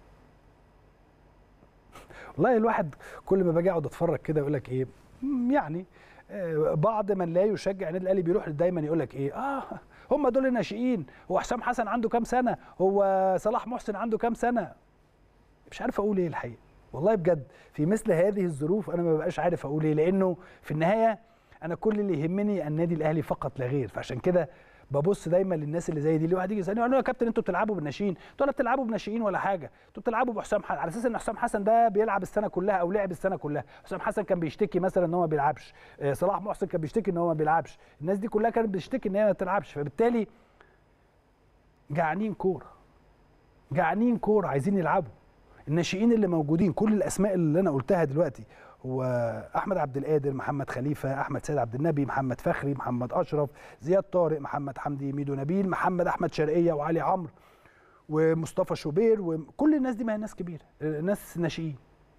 والله الواحد كل ما باجي اقعد اتفرج كده يقول لك ايه يعني بعض من لا يشجع النادي الاهلي بيروح دايما يقول لك ايه اه هم دول الناشئين هو حسام حسن عنده كام سنه هو صلاح محسن عنده كام سنه مش عارف اقول ايه الحقيقه والله بجد في مثل هذه الظروف انا ما ببقاش عارف اقول ايه لانه في النهايه انا كل اللي يهمني النادي الاهلي فقط لا غير فعشان كده ببص دايما للناس اللي زي دي اللي واحد يجي يسالني يقول له يا كابتن انتوا بتلعبوا بالناشئين انتوا ولا بتلعبوا بناشئين ولا حاجه انتوا بتلعبوا بحسام حسن على اساس ان حسام حسن ده بيلعب السنه كلها او لعب السنه كلها حسام حسن كان بيشتكي مثلا ان هو ما بيلعبش آه، صلاح محسن كان بيشتكي ان هو ما بيلعبش الناس دي كلها كانت بتشتكي ان هي ما بتلعبش فبالتالي جعانين كوره جعانين كوره عايزين يلعبوا الناشئين اللي موجودين كل الاسماء اللي انا قلتها دلوقتي هو احمد عبد القادر محمد خليفه احمد سيد عبد النبي محمد فخري محمد اشرف زياد طارق محمد حمدي ميدو نبيل محمد احمد شرقيه وعلي عمرو ومصطفى شوبير وكل الناس دي ما هي ناس كبيره ناس ناشئين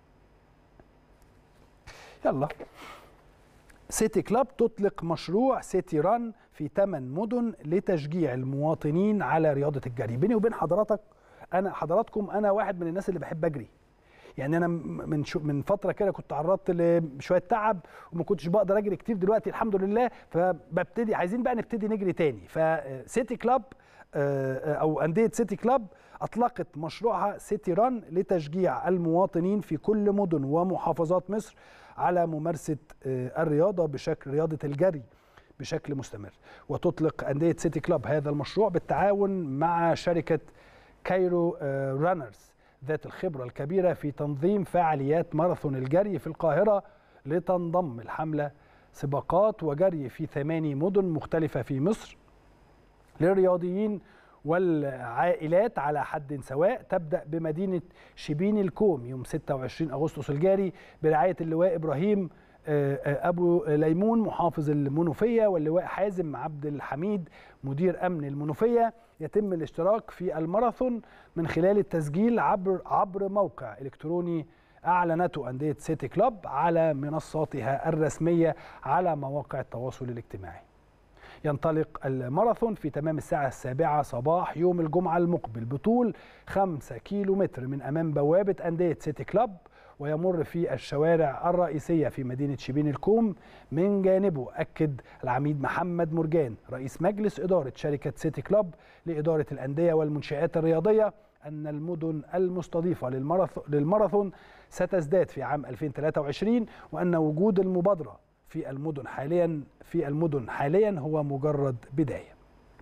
يلا سيتي كلاب تطلق مشروع سيتي ران في ثمان مدن لتشجيع المواطنين على رياضه الجري بيني وبين حضرتك انا حضراتكم انا واحد من الناس اللي بحب اجري يعني انا من شو من فتره كده كنت تعرضت لشويه تعب وما كنتش بقدر اجري كتير دلوقتي الحمد لله فببتدي عايزين بقى نبتدي نجري تاني فسيتي كلاب آه، او انديه سيتي كلاب اطلقت مشروعها سيتي ران لتشجيع المواطنين في كل مدن ومحافظات مصر على ممارسه آه، الرياضه بشكل رياضه الجري بشكل مستمر وتطلق انديه سيتي كلاب هذا المشروع بالتعاون مع شركه كايرو آه، رانرز ذات الخبرة الكبيرة في تنظيم فعاليات ماراثون الجري في القاهرة لتنضم الحملة سباقات وجري في ثماني مدن مختلفة في مصر للرياضيين والعائلات على حد سواء تبدأ بمدينة شبين الكوم يوم 26 أغسطس الجاري برعاية اللواء إبراهيم آه، آه، ابو ليمون محافظ المنوفيه واللواء حازم عبد الحميد مدير امن المنوفيه يتم الاشتراك في الماراثون من خلال التسجيل عبر عبر موقع الكتروني اعلنته انديه سيتي كلوب على منصاتها الرسميه على مواقع التواصل الاجتماعي. ينطلق الماراثون في تمام الساعة السابعة صباح يوم الجمعة المقبل بطول 5 كيلو متر من أمام بوابة أندية سيتي كلوب ويمر في الشوارع الرئيسية في مدينة شبين الكوم من جانبه أكد العميد محمد مرجان رئيس مجلس إدارة شركة سيتي كلوب لإدارة الأندية والمنشآت الرياضية أن المدن المستضيفة للماراثون ستزداد في عام 2023 وأن وجود المبادرة في المدن حاليا في المدن حاليا هو مجرد بدايه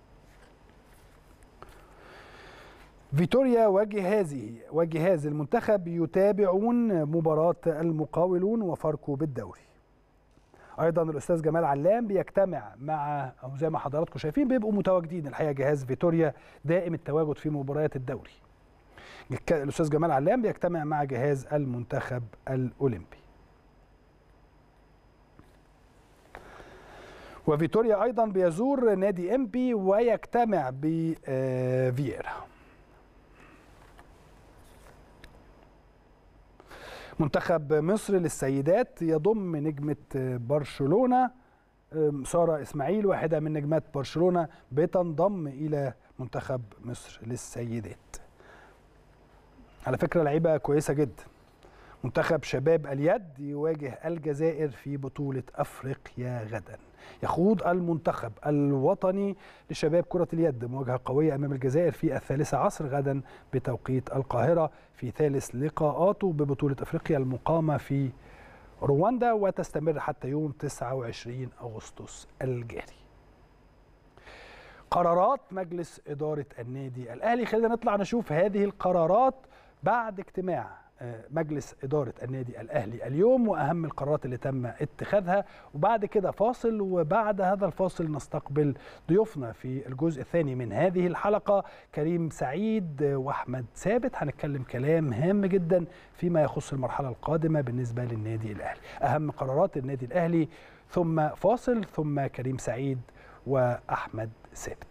فيتوريا وجهازه وجهاز المنتخب يتابعون مباراة المقاولون وفاركو بالدوري ايضا الاستاذ جمال علام بيجتمع مع او زي ما حضراتكم شايفين بيبقوا متواجدين الحقيقه جهاز فيتوريا دائم التواجد في مباريات الدوري الاستاذ جمال علام بيجتمع مع جهاز المنتخب الاولمبي وفيتوريا ايضا بيزور نادي امبي ويجتمع بفييرا منتخب مصر للسيدات يضم نجمة برشلونة سارة إسماعيل واحدة من نجمات برشلونة بتنضم إلى منتخب مصر للسيدات على فكرة لعيبة كويسة جدا منتخب شباب اليد يواجه الجزائر في بطولة أفريقيا غدا يخوض المنتخب الوطني لشباب كرة اليد مواجهة قوية أمام الجزائر في الثالثة عصر غدا بتوقيت القاهرة في ثالث لقاءاته ببطولة أفريقيا المقامة في رواندا وتستمر حتى يوم 29 أغسطس الجاري قرارات مجلس إدارة النادي الأهلي خلينا نطلع نشوف هذه القرارات بعد اجتماع مجلس إدارة النادي الأهلي اليوم وأهم القرارات اللي تم اتخاذها وبعد كده فاصل وبعد هذا الفاصل نستقبل ضيوفنا في الجزء الثاني من هذه الحلقة كريم سعيد وأحمد ثابت هنتكلم كلام هام جدا فيما يخص المرحلة القادمة بالنسبة للنادي الأهلي أهم قرارات النادي الأهلي ثم فاصل ثم كريم سعيد وأحمد ثابت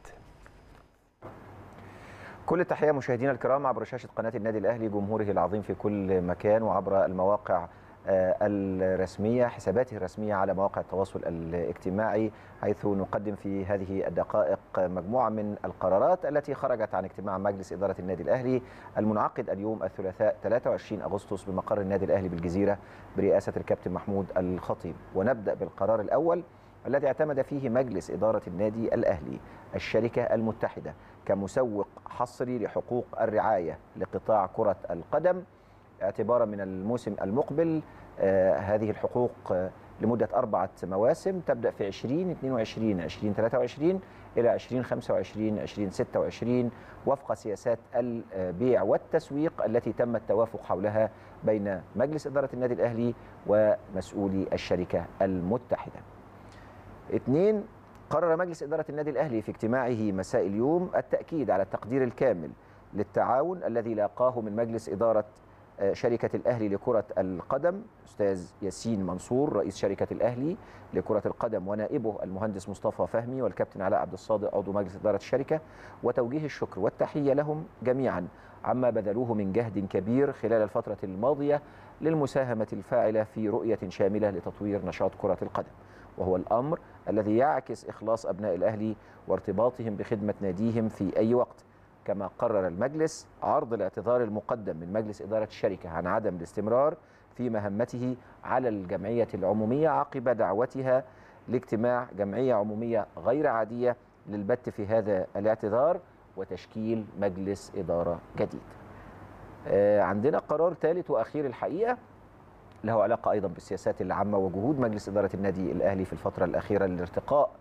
كل التحية مشاهدينا الكرام عبر شاشة قناة النادي الأهلي جمهوره العظيم في كل مكان وعبر المواقع الرسمية حساباته الرسمية على مواقع التواصل الاجتماعي حيث نقدم في هذه الدقائق مجموعة من القرارات التي خرجت عن اجتماع مجلس إدارة النادي الأهلي المنعقد اليوم الثلاثاء 23 أغسطس بمقر النادي الأهلي بالجزيرة برئاسة الكابتن محمود الخطيب ونبدأ بالقرار الأول الذي اعتمد فيه مجلس إدارة النادي الأهلي الشركة المتحدة كمسوق حصري لحقوق الرعاية لقطاع كرة القدم اعتبارا من الموسم المقبل آه، هذه الحقوق آه، لمدة أربعة مواسم تبدأ في 2022 2023 إلى 2025 2026 وفق سياسات البيع والتسويق التي تم التوافق حولها بين مجلس إدارة النادي الأهلي ومسؤولي الشركة المتحدة اثنين قرر مجلس إدارة النادي الأهلي في اجتماعه مساء اليوم التأكيد على التقدير الكامل للتعاون الذي لاقاه من مجلس إدارة آه، شركة الأهلي لكرة القدم أستاذ ياسين منصور رئيس شركة الأهلي لكرة القدم ونائبه المهندس مصطفى فهمي والكابتن علاء عبد الصادق عضو مجلس إدارة الشركة وتوجيه الشكر والتحية لهم جميعا عما بذلوه من جهد كبير خلال الفترة الماضية للمساهمة الفاعلة في رؤية شاملة لتطوير نشاط كرة القدم وهو الأمر الذي يعكس إخلاص أبناء الأهلي وارتباطهم بخدمة ناديهم في أي وقت كما قرر المجلس عرض الاعتذار المقدم من مجلس إدارة الشركة عن عدم الاستمرار في مهمته على الجمعية العمومية عقب دعوتها لاجتماع جمعية عمومية غير عادية للبت في هذا الاعتذار وتشكيل مجلس إدارة جديد آه، عندنا قرار ثالث وأخير الحقيقة له علاقة أيضا بالسياسات العامة وجهود مجلس إدارة النادي الأهلي في الفترة الأخيرة للارتقاء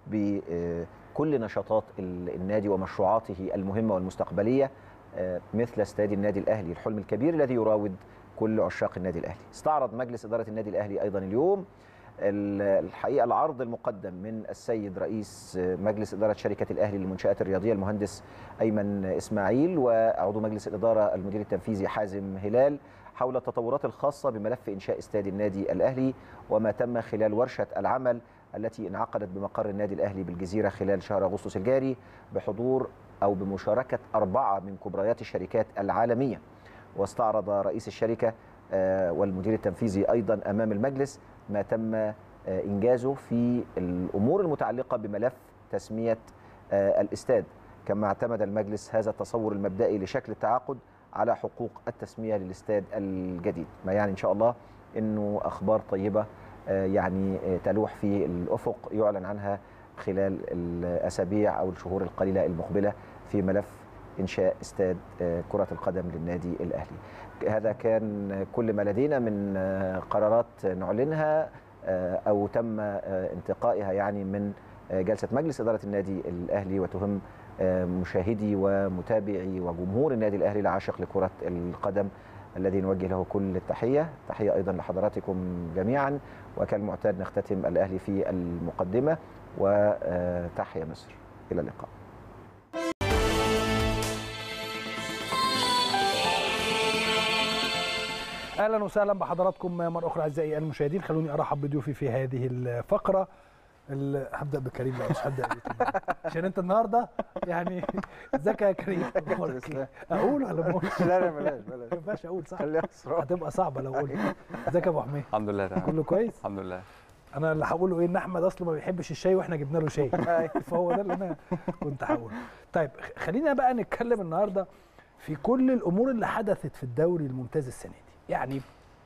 بكل نشاطات ال- النادي ومشروعاته المهمة والمستقبلية آه، مثل استاد النادي الأهلي الحلم الكبير الذي يراود كل عشاق النادي الأهلي استعرض مجلس إدارة النادي الأهلي أيضا اليوم ال- الحقيقة العرض المقدم من السيد رئيس آه، مجلس إدارة شركة الأهلي للمنشآت الرياضية المهندس أيمن إسماعيل وعضو مجلس الإدارة المدير التنفيذي حازم هلال حول التطورات الخاصة بملف إنشاء استاد النادي الأهلي وما تم خلال ورشة العمل التي انعقدت بمقر النادي الأهلي بالجزيرة خلال شهر أغسطس الجاري بحضور أو بمشاركة أربعة من كبريات الشركات العالمية واستعرض رئيس الشركة آه، والمدير التنفيذي أيضا أمام المجلس ما تم آه، إنجازه في الأمور المتعلقة بملف تسمية آه، الاستاد كما اعتمد المجلس هذا التصور المبدئي لشكل التعاقد على حقوق التسمية للاستاد الجديد ما يعني إن شاء الله أنه أخبار طيبة آه، يعني آه، تلوح في الأفق يعلن عنها خلال الأسابيع أو الشهور القليلة المقبلة في ملف إنشاء استاد آه، كرة القدم للنادي الأهلي هذا كان كل ما لدينا من آه، قرارات نعلنها آه، أو تم آه، انتقائها يعني من آه، جلسة مجلس إدارة النادي الأهلي وتهم آه، مشاهدي ومتابعي وجمهور النادي الأهلي العاشق لكرة القدم الذي نوجه له كل التحية تحية أيضا لحضراتكم جميعا وكالمعتاد نختتم الأهلي في المقدمة وتحيا مصر إلى اللقاء اهلا وسهلا بحضراتكم مره اخرى اعزائي المشاهدين خلوني ارحب بضيوفي في هذه الفقره ال- هبدا بكريم لا مش هبدا بيك عشان انت النهارده يعني ازيك يا كريم أخبارك إيه؟ اقول ولا ما اقولش لا لا بلاش ما بلاش ينفعش اقول صح خليها اسرار هتبقى صعبه لو قلت ازيك يا ابو حميد الحمد لله تمام كله كويس الحمد لله انا اللي هقوله ايه ان احمد اصله ما بيحبش الشاي واحنا جبنا له شاي فهو ده اللي انا كنت هقوله طيب خ- خلينا بقى نتكلم النهارده في كل الامور اللي حدثت في الدوري الممتاز السنه دي يعني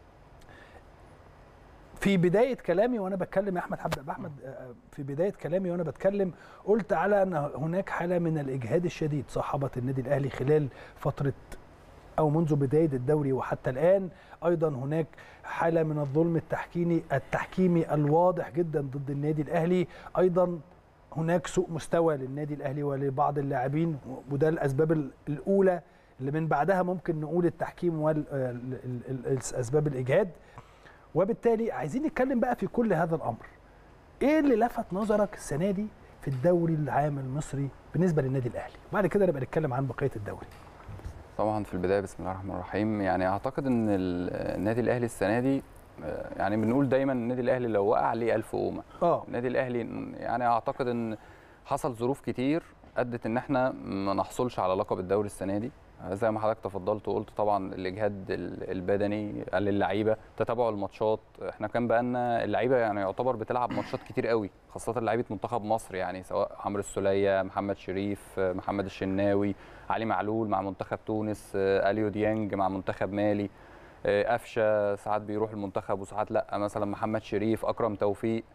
في بدايه كلامي وانا بتكلم يا احمد هبدا باحمد آه، في بدايه كلامي وانا بتكلم قلت على ان هناك حاله من الاجهاد الشديد صاحبت النادي الاهلي خلال فتره او منذ بدايه الدوري وحتى الان ايضا هناك حاله من الظلم التحكيمي التحكيمي الواضح جدا ضد النادي الاهلي ايضا هناك سوء مستوى للنادي الاهلي ولبعض اللاعبين وده الاسباب ال- الاولى اللي من بعدها ممكن نقول التحكيم والاسباب الاجهاد وبالتالي عايزين نتكلم بقى في كل هذا الامر ايه اللي لفت نظرك السنه دي في الدوري العام المصري بالنسبه للنادي الاهلي وبعد كده نبقى نتكلم عن بقيه الدوري طبعا في البدايه بسم الله الرحمن الرحيم يعني اعتقد ان ال- النادي الاهلي السنه دي آه، يعني بنقول دايما النادي الاهلي لو وقع ليه ألف قومه اه النادي الاهلي يعني اعتقد ان حصل ظروف كتير ادت ان احنا ما نحصلش على لقب الدوري السنه دي زي ما حضرتك تفضلت وقلت طبعا الاجهاد ال- البدني قال للعيبه تتابع الماتشات احنا كان بقالنا اللعيبه يعني يعتبر بتلعب ماتشات كتير قوي خاصه لعيبه منتخب مصر يعني سواء عمرو السوليه محمد شريف محمد الشناوي علي معلول مع منتخب تونس اليو ديانج مع منتخب مالي قفشه ساعات بيروح المنتخب وساعات لا مثلا محمد شريف اكرم توفيق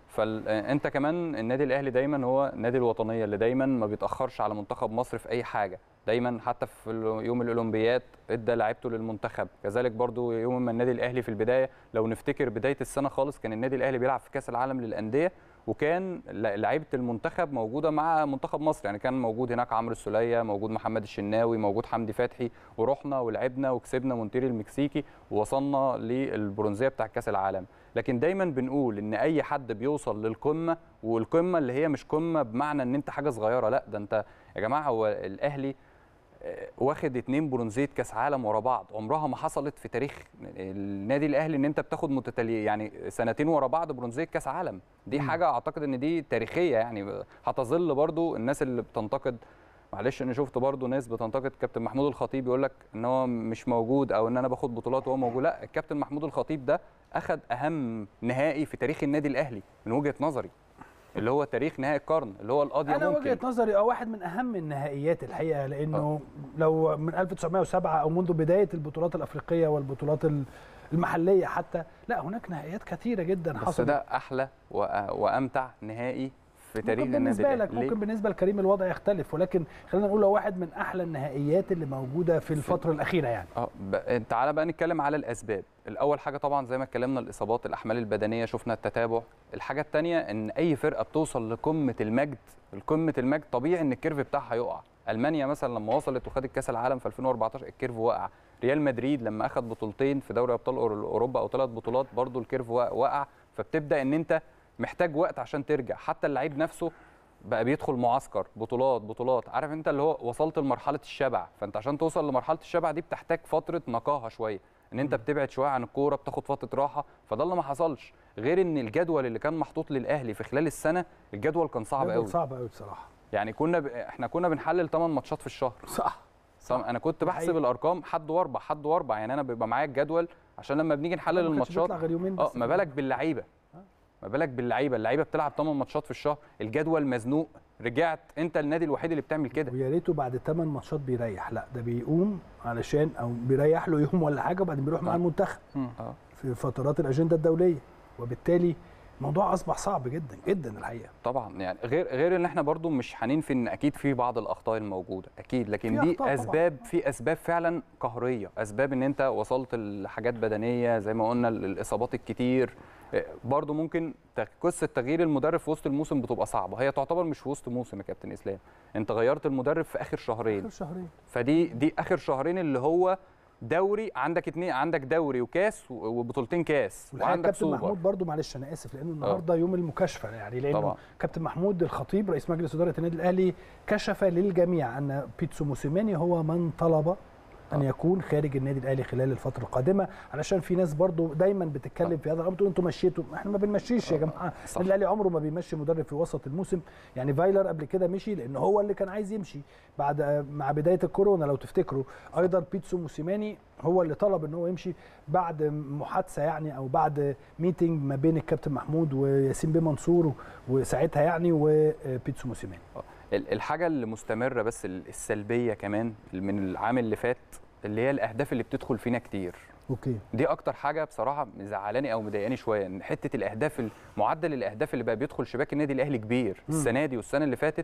فانت كمان النادي الاهلي دايما هو النادي الوطنيه اللي دايما ما بيتاخرش على منتخب مصر في اي حاجه دايما حتى في ال- يوم الاولمبياد ادى لعيبته للمنتخب كذلك برضو يوم ما النادي الاهلي في البدايه لو نفتكر بدايه السنه خالص كان النادي الاهلي بيلعب في كاس العالم للانديه وكان ل- لعيبه المنتخب موجوده مع منتخب مصر يعني كان موجود هناك عمرو السوليه موجود محمد الشناوي موجود حمدي فتحي ورحنا ولعبنا وكسبنا مونتيري المكسيكي ووصلنا للبرونزيه بتاع كاس العالم لكن دايما بنقول ان اي حد بيوصل للقمه والقمه اللي هي مش قمه بمعنى ان انت حاجه صغيره لا ده انت يا جماعه هو الاهلي آه، واخد اتنين برونزيه كاس عالم ورا بعض عمرها ما حصلت في تاريخ النادي الاهلي ان انت بتاخد متتالي يعني سنتين ورا بعض برونزيه كاس عالم دي حاجه اعتقد ان دي تاريخيه يعني هتظل برضو الناس اللي بتنتقد معلش انا شفت برضو ناس بتنتقد كابتن محمود الخطيب يقول لك ان هو مش موجود او ان انا باخد بطولات وهو موجود لا الكابتن محمود الخطيب ده اخد اهم نهائي في تاريخ النادي الاهلي من وجهه نظري اللي هو تاريخ نهائي القرن اللي هو القاضيه انا ممكن وجهه نظري اه واحد من اهم النهائيات الحقيقه لانه لو من 1907 او منذ بدايه البطولات الافريقيه والبطولات ال- المحليه حتى لا هناك نهائيات كثيره جدا بس حصلت ده احلى وأ- وامتع نهائي في تاريخ ممكن النادي بالنسبه لك الأهلي. ليه؟ ممكن بالنسبه لكريم الوضع يختلف ولكن خلينا نقول هو واحد من احلى النهائيات اللي موجوده في الفتره الاخيره يعني اه ب- تعالى بقى نتكلم على الاسباب الاول حاجه طبعا زي ما اتكلمنا الاصابات الاحمال البدنيه شفنا التتابع الحاجه الثانيه ان اي فرقه بتوصل لقمه المجد القمه المجد طبيعي ان الكيرف بتاعها يقع المانيا مثلا لما وصلت وخدت كاس العالم في 2014 الكيرف وقع ريال مدريد لما اخذ بطولتين في دوري ابطال أور- اوروبا او ثلاث بطولات برضو الكيرف وق- وقع فبتبدا ان انت محتاج وقت عشان ترجع حتى اللعيب نفسه بقى بيدخل معسكر بطولات بطولات عارف انت اللي هو وصلت لمرحله الشبع فانت عشان توصل لمرحله الشبع دي بتحتاج فتره نقاهه شويه ان انت بتبعد شويه عن الكوره بتاخد فتره راحه فده اللي ما حصلش غير ان الجدول اللي كان محطوط للاهلي في خلال السنه الجدول كان صعب جدول قوي صعب قوي بصراحه يعني كنا ب... احنا كنا بنحلل 8 ماتشات في الشهر صح صح. انا كنت ده بحسب حقيقي. الارقام حد واربع حد واربع يعني انا بيبقى معايا الجدول عشان لما بنيجي نحلل ما كانش الماتشات بيطلع غير يومين اه بس ما بالك باللعيبه ما بالك باللعيبه اللعيبه بتلعب 8 ماتشات في الشهر الجدول مزنوق رجعت انت النادي الوحيد اللي بتعمل كده ويا ريته بعد 8 ماتشات بيريح لا ده بيقوم علشان او بيريح له يوم ولا حاجه وبعدين بيروح مع آه. المنتخب اه في فترات الاجنده الدوليه وبالتالي الموضوع اصبح صعب جدا جدا الحقيقه طبعا يعني غير غير ان احنا برضو مش هننفي ان اكيد في بعض الاخطاء الموجوده اكيد لكن في دي أخطاء طبعاً. اسباب في اسباب فعلا قهريه اسباب ان انت وصلت لحاجات بدنيه زي ما قلنا الاصابات الكتير إيه، برضو ممكن ت- قصه تغيير المدرب في وسط الموسم بتبقى صعبه هي تعتبر مش في وسط موسم يا كابتن اسلام انت غيرت المدرب في اخر شهرين اخر شهرين فدي دي اخر شهرين اللي هو دوري عندك اتنين عندك دوري وكاس و- وبطولتين كاس والحقيقه وعندك كابتن سوبر محمود برضو معلش انا اسف لانه النهارده يوم المكاشفه يعني لانه طبعا. كابتن محمود الخطيب رئيس مجلس اداره النادي الاهلي كشف للجميع ان بيتسو موسيماني هو من طلب ان آه. يكون خارج النادي الاهلي خلال الفتره القادمه علشان في ناس برضو دايما بتتكلم آه. في هذا الامر تقول انتوا مشيتوا احنا ما بنمشيش يا آه. جماعه صح. النادي الاهلي عمره ما بيمشي مدرب في وسط الموسم يعني فايلر قبل كده مشي لان هو اللي كان عايز يمشي بعد مع بدايه الكورونا لو تفتكروا ايضا بيتسو موسيماني هو اللي طلب ان هو يمشي بعد محادثه يعني او بعد ميتنج ما بين الكابتن محمود وياسين بيه منصور وساعتها يعني وبيتسو موسيماني ال- الحاجه اللي مستمره بس ال- السلبيه كمان من العام اللي فات اللي هي الاهداف اللي بتدخل فينا كتير اوكي دي اكتر حاجه بصراحه مزعلاني او مضايقاني شويه ان حته الاهداف ال- معدل الاهداف اللي بقى بيدخل شباك النادي الاهلي كبير مم. السنه دي والسنه اللي فاتت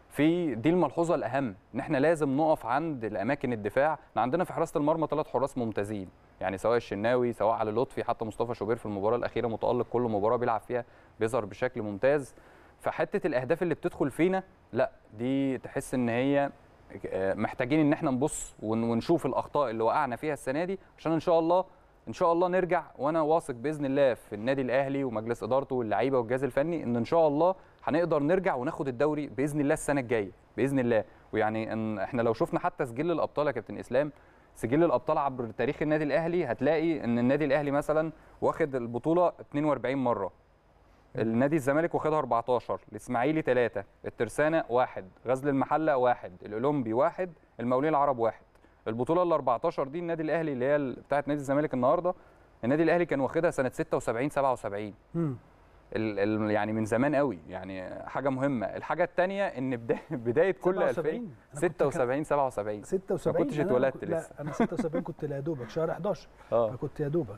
في دي الملحوظه الاهم ان احنا لازم نقف عند الاماكن الدفاع احنا عندنا في حراسه المرمى ثلاث حراس ممتازين يعني سواء الشناوي سواء علي لطفي حتى مصطفى شوبير في المباراه الاخيره متالق كل مباراه بيلعب فيها بيظهر بشكل ممتاز فحته الاهداف اللي بتدخل فينا لا دي تحس ان هي آه، محتاجين ان احنا نبص ون- ونشوف الاخطاء اللي وقعنا فيها السنه دي عشان ان شاء الله ان شاء الله نرجع وانا واثق باذن الله في النادي الاهلي ومجلس ادارته واللعيبه والجهاز الفني ان ان شاء الله هنقدر نرجع وناخد الدوري باذن الله السنه الجايه باذن الله ويعني ان احنا لو شفنا حتى سجل الابطال يا كابتن اسلام سجل الابطال عبر تاريخ النادي الاهلي هتلاقي ان النادي الاهلي مثلا واخد البطوله 42 مره النادي الزمالك واخدها 14 الاسماعيلي 3 الترسانه 1 غزل المحله 1 الاولمبي 1 المقاولين العرب 1 البطوله ال 14 دي النادي الاهلي اللي هي ال- بتاعه نادي الزمالك النهارده النادي الاهلي كان واخدها سنه 76 77 مم. ال ال يعني من زمان قوي يعني حاجه مهمه الحاجه الثانيه ان بدايه بدايه كل 2000 77 أنا كنت 76 77 76 ما كنتش أنا اتولدت كنت- لا لسه. انا 76 كنت يا دوبك شهر 11 اه فكنت يا دوبك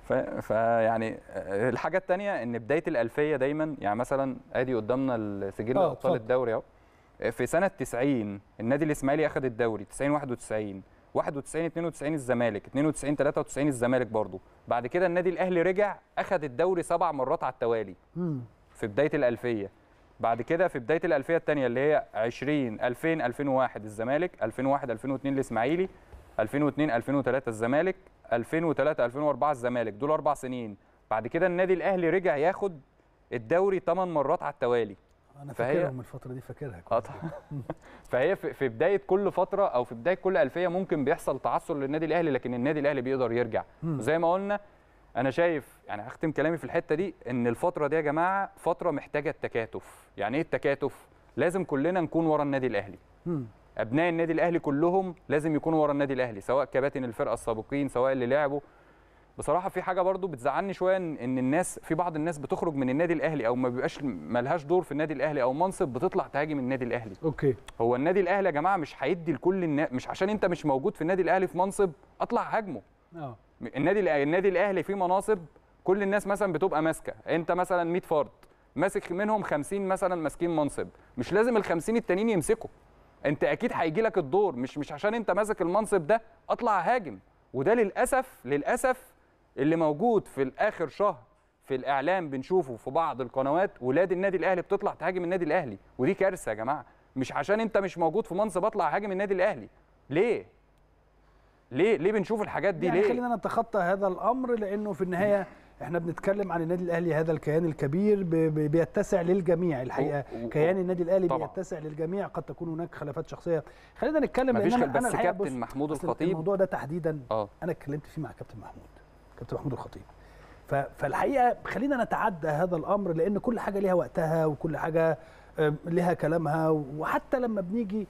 ف- فيعني آه، الحاجه الثانيه ان بدايه الالفيه دايما يعني مثلا ادي قدامنا السجل آه، ابطال اتفضل. الدوري اهو في سنه 90 النادي الاسماعيلي اخذ الدوري 90 91 91 92 الزمالك 92 93 الزمالك برضو بعد كده النادي الاهلي رجع اخذ الدوري سبع مرات على التوالي مم. في بدايه الالفيه بعد كده في بدايه الالفيه الثانيه اللي هي 20 2000 2001 الزمالك 2001 2002 الاسماعيلي 2002 2003 الزمالك 2003 2004 الزمالك دول اربع سنين بعد كده النادي الاهلي رجع ياخد الدوري 8 مرات على التوالي انا فهي- فاكرهم الفتره دي فاكرها اه كويس طبعا فهي في في بدايه كل فتره او في بدايه كل الفيه ممكن بيحصل تعثر للنادي الاهلي لكن النادي الاهلي بيقدر يرجع مم. وزي ما قلنا انا شايف يعني هختم كلامي في الحته دي ان الفتره دي يا جماعه فتره محتاجه التكاتف يعني ايه التكاتف لازم كلنا نكون ورا النادي الاهلي مم. ابناء النادي الاهلي كلهم لازم يكونوا ورا النادي الاهلي سواء كباتن الفرقه السابقين سواء اللي لعبوا بصراحه في حاجه برضو بتزعلني شويه ان إن الناس في بعض الناس بتخرج من النادي الاهلي او ما بيبقاش ملهاش دور في النادي الاهلي او منصب بتطلع تهاجم النادي الاهلي اوكي هو النادي الاهلي يا جماعه مش هيدي لكل الناس مش عشان انت مش موجود في النادي الاهلي في منصب اطلع هاجمه اه النادي الأ- النادي الاهلي فيه مناصب كل الناس مثلا بتبقى ماسكه انت مثلا 100 فرد ماسك منهم 50 مثلا ماسكين منصب مش لازم ال 50 التانيين يمسكوا انت اكيد هيجي لك الدور مش مش عشان انت ماسك المنصب ده اطلع هاجم وده للاسف للاسف اللي موجود في الاخر شهر في الاعلام بنشوفه في بعض القنوات ولاد النادي الاهلي بتطلع تهاجم النادي الاهلي ودي كارثه يا جماعه مش عشان انت مش موجود في منصب اطلع هاجم النادي الاهلي ليه ليه ليه بنشوف الحاجات دي يعني ليه خلينا نتخطى هذا الامر لانه في النهايه احنا بنتكلم عن النادي الاهلي هذا الكيان الكبير ب- ب- بيتسع للجميع الحقيقه و- و- كيان النادي الاهلي طبعا. بيتسع للجميع قد تكون هناك خلافات شخصيه خلينا نتكلم مفيش لان خل- انا بس انا الحقيقه كابتن بص، محمود أصل الخطيب الموضوع ده تحديدا اه انا اتكلمت فيه مع كابتن محمود كابتن محمود الخطيب ف- فالحقيقه خلينا نتعدى هذا الامر لان كل حاجه ليها وقتها وكل حاجه آم، ليها كلامها وحتى لما بنيجي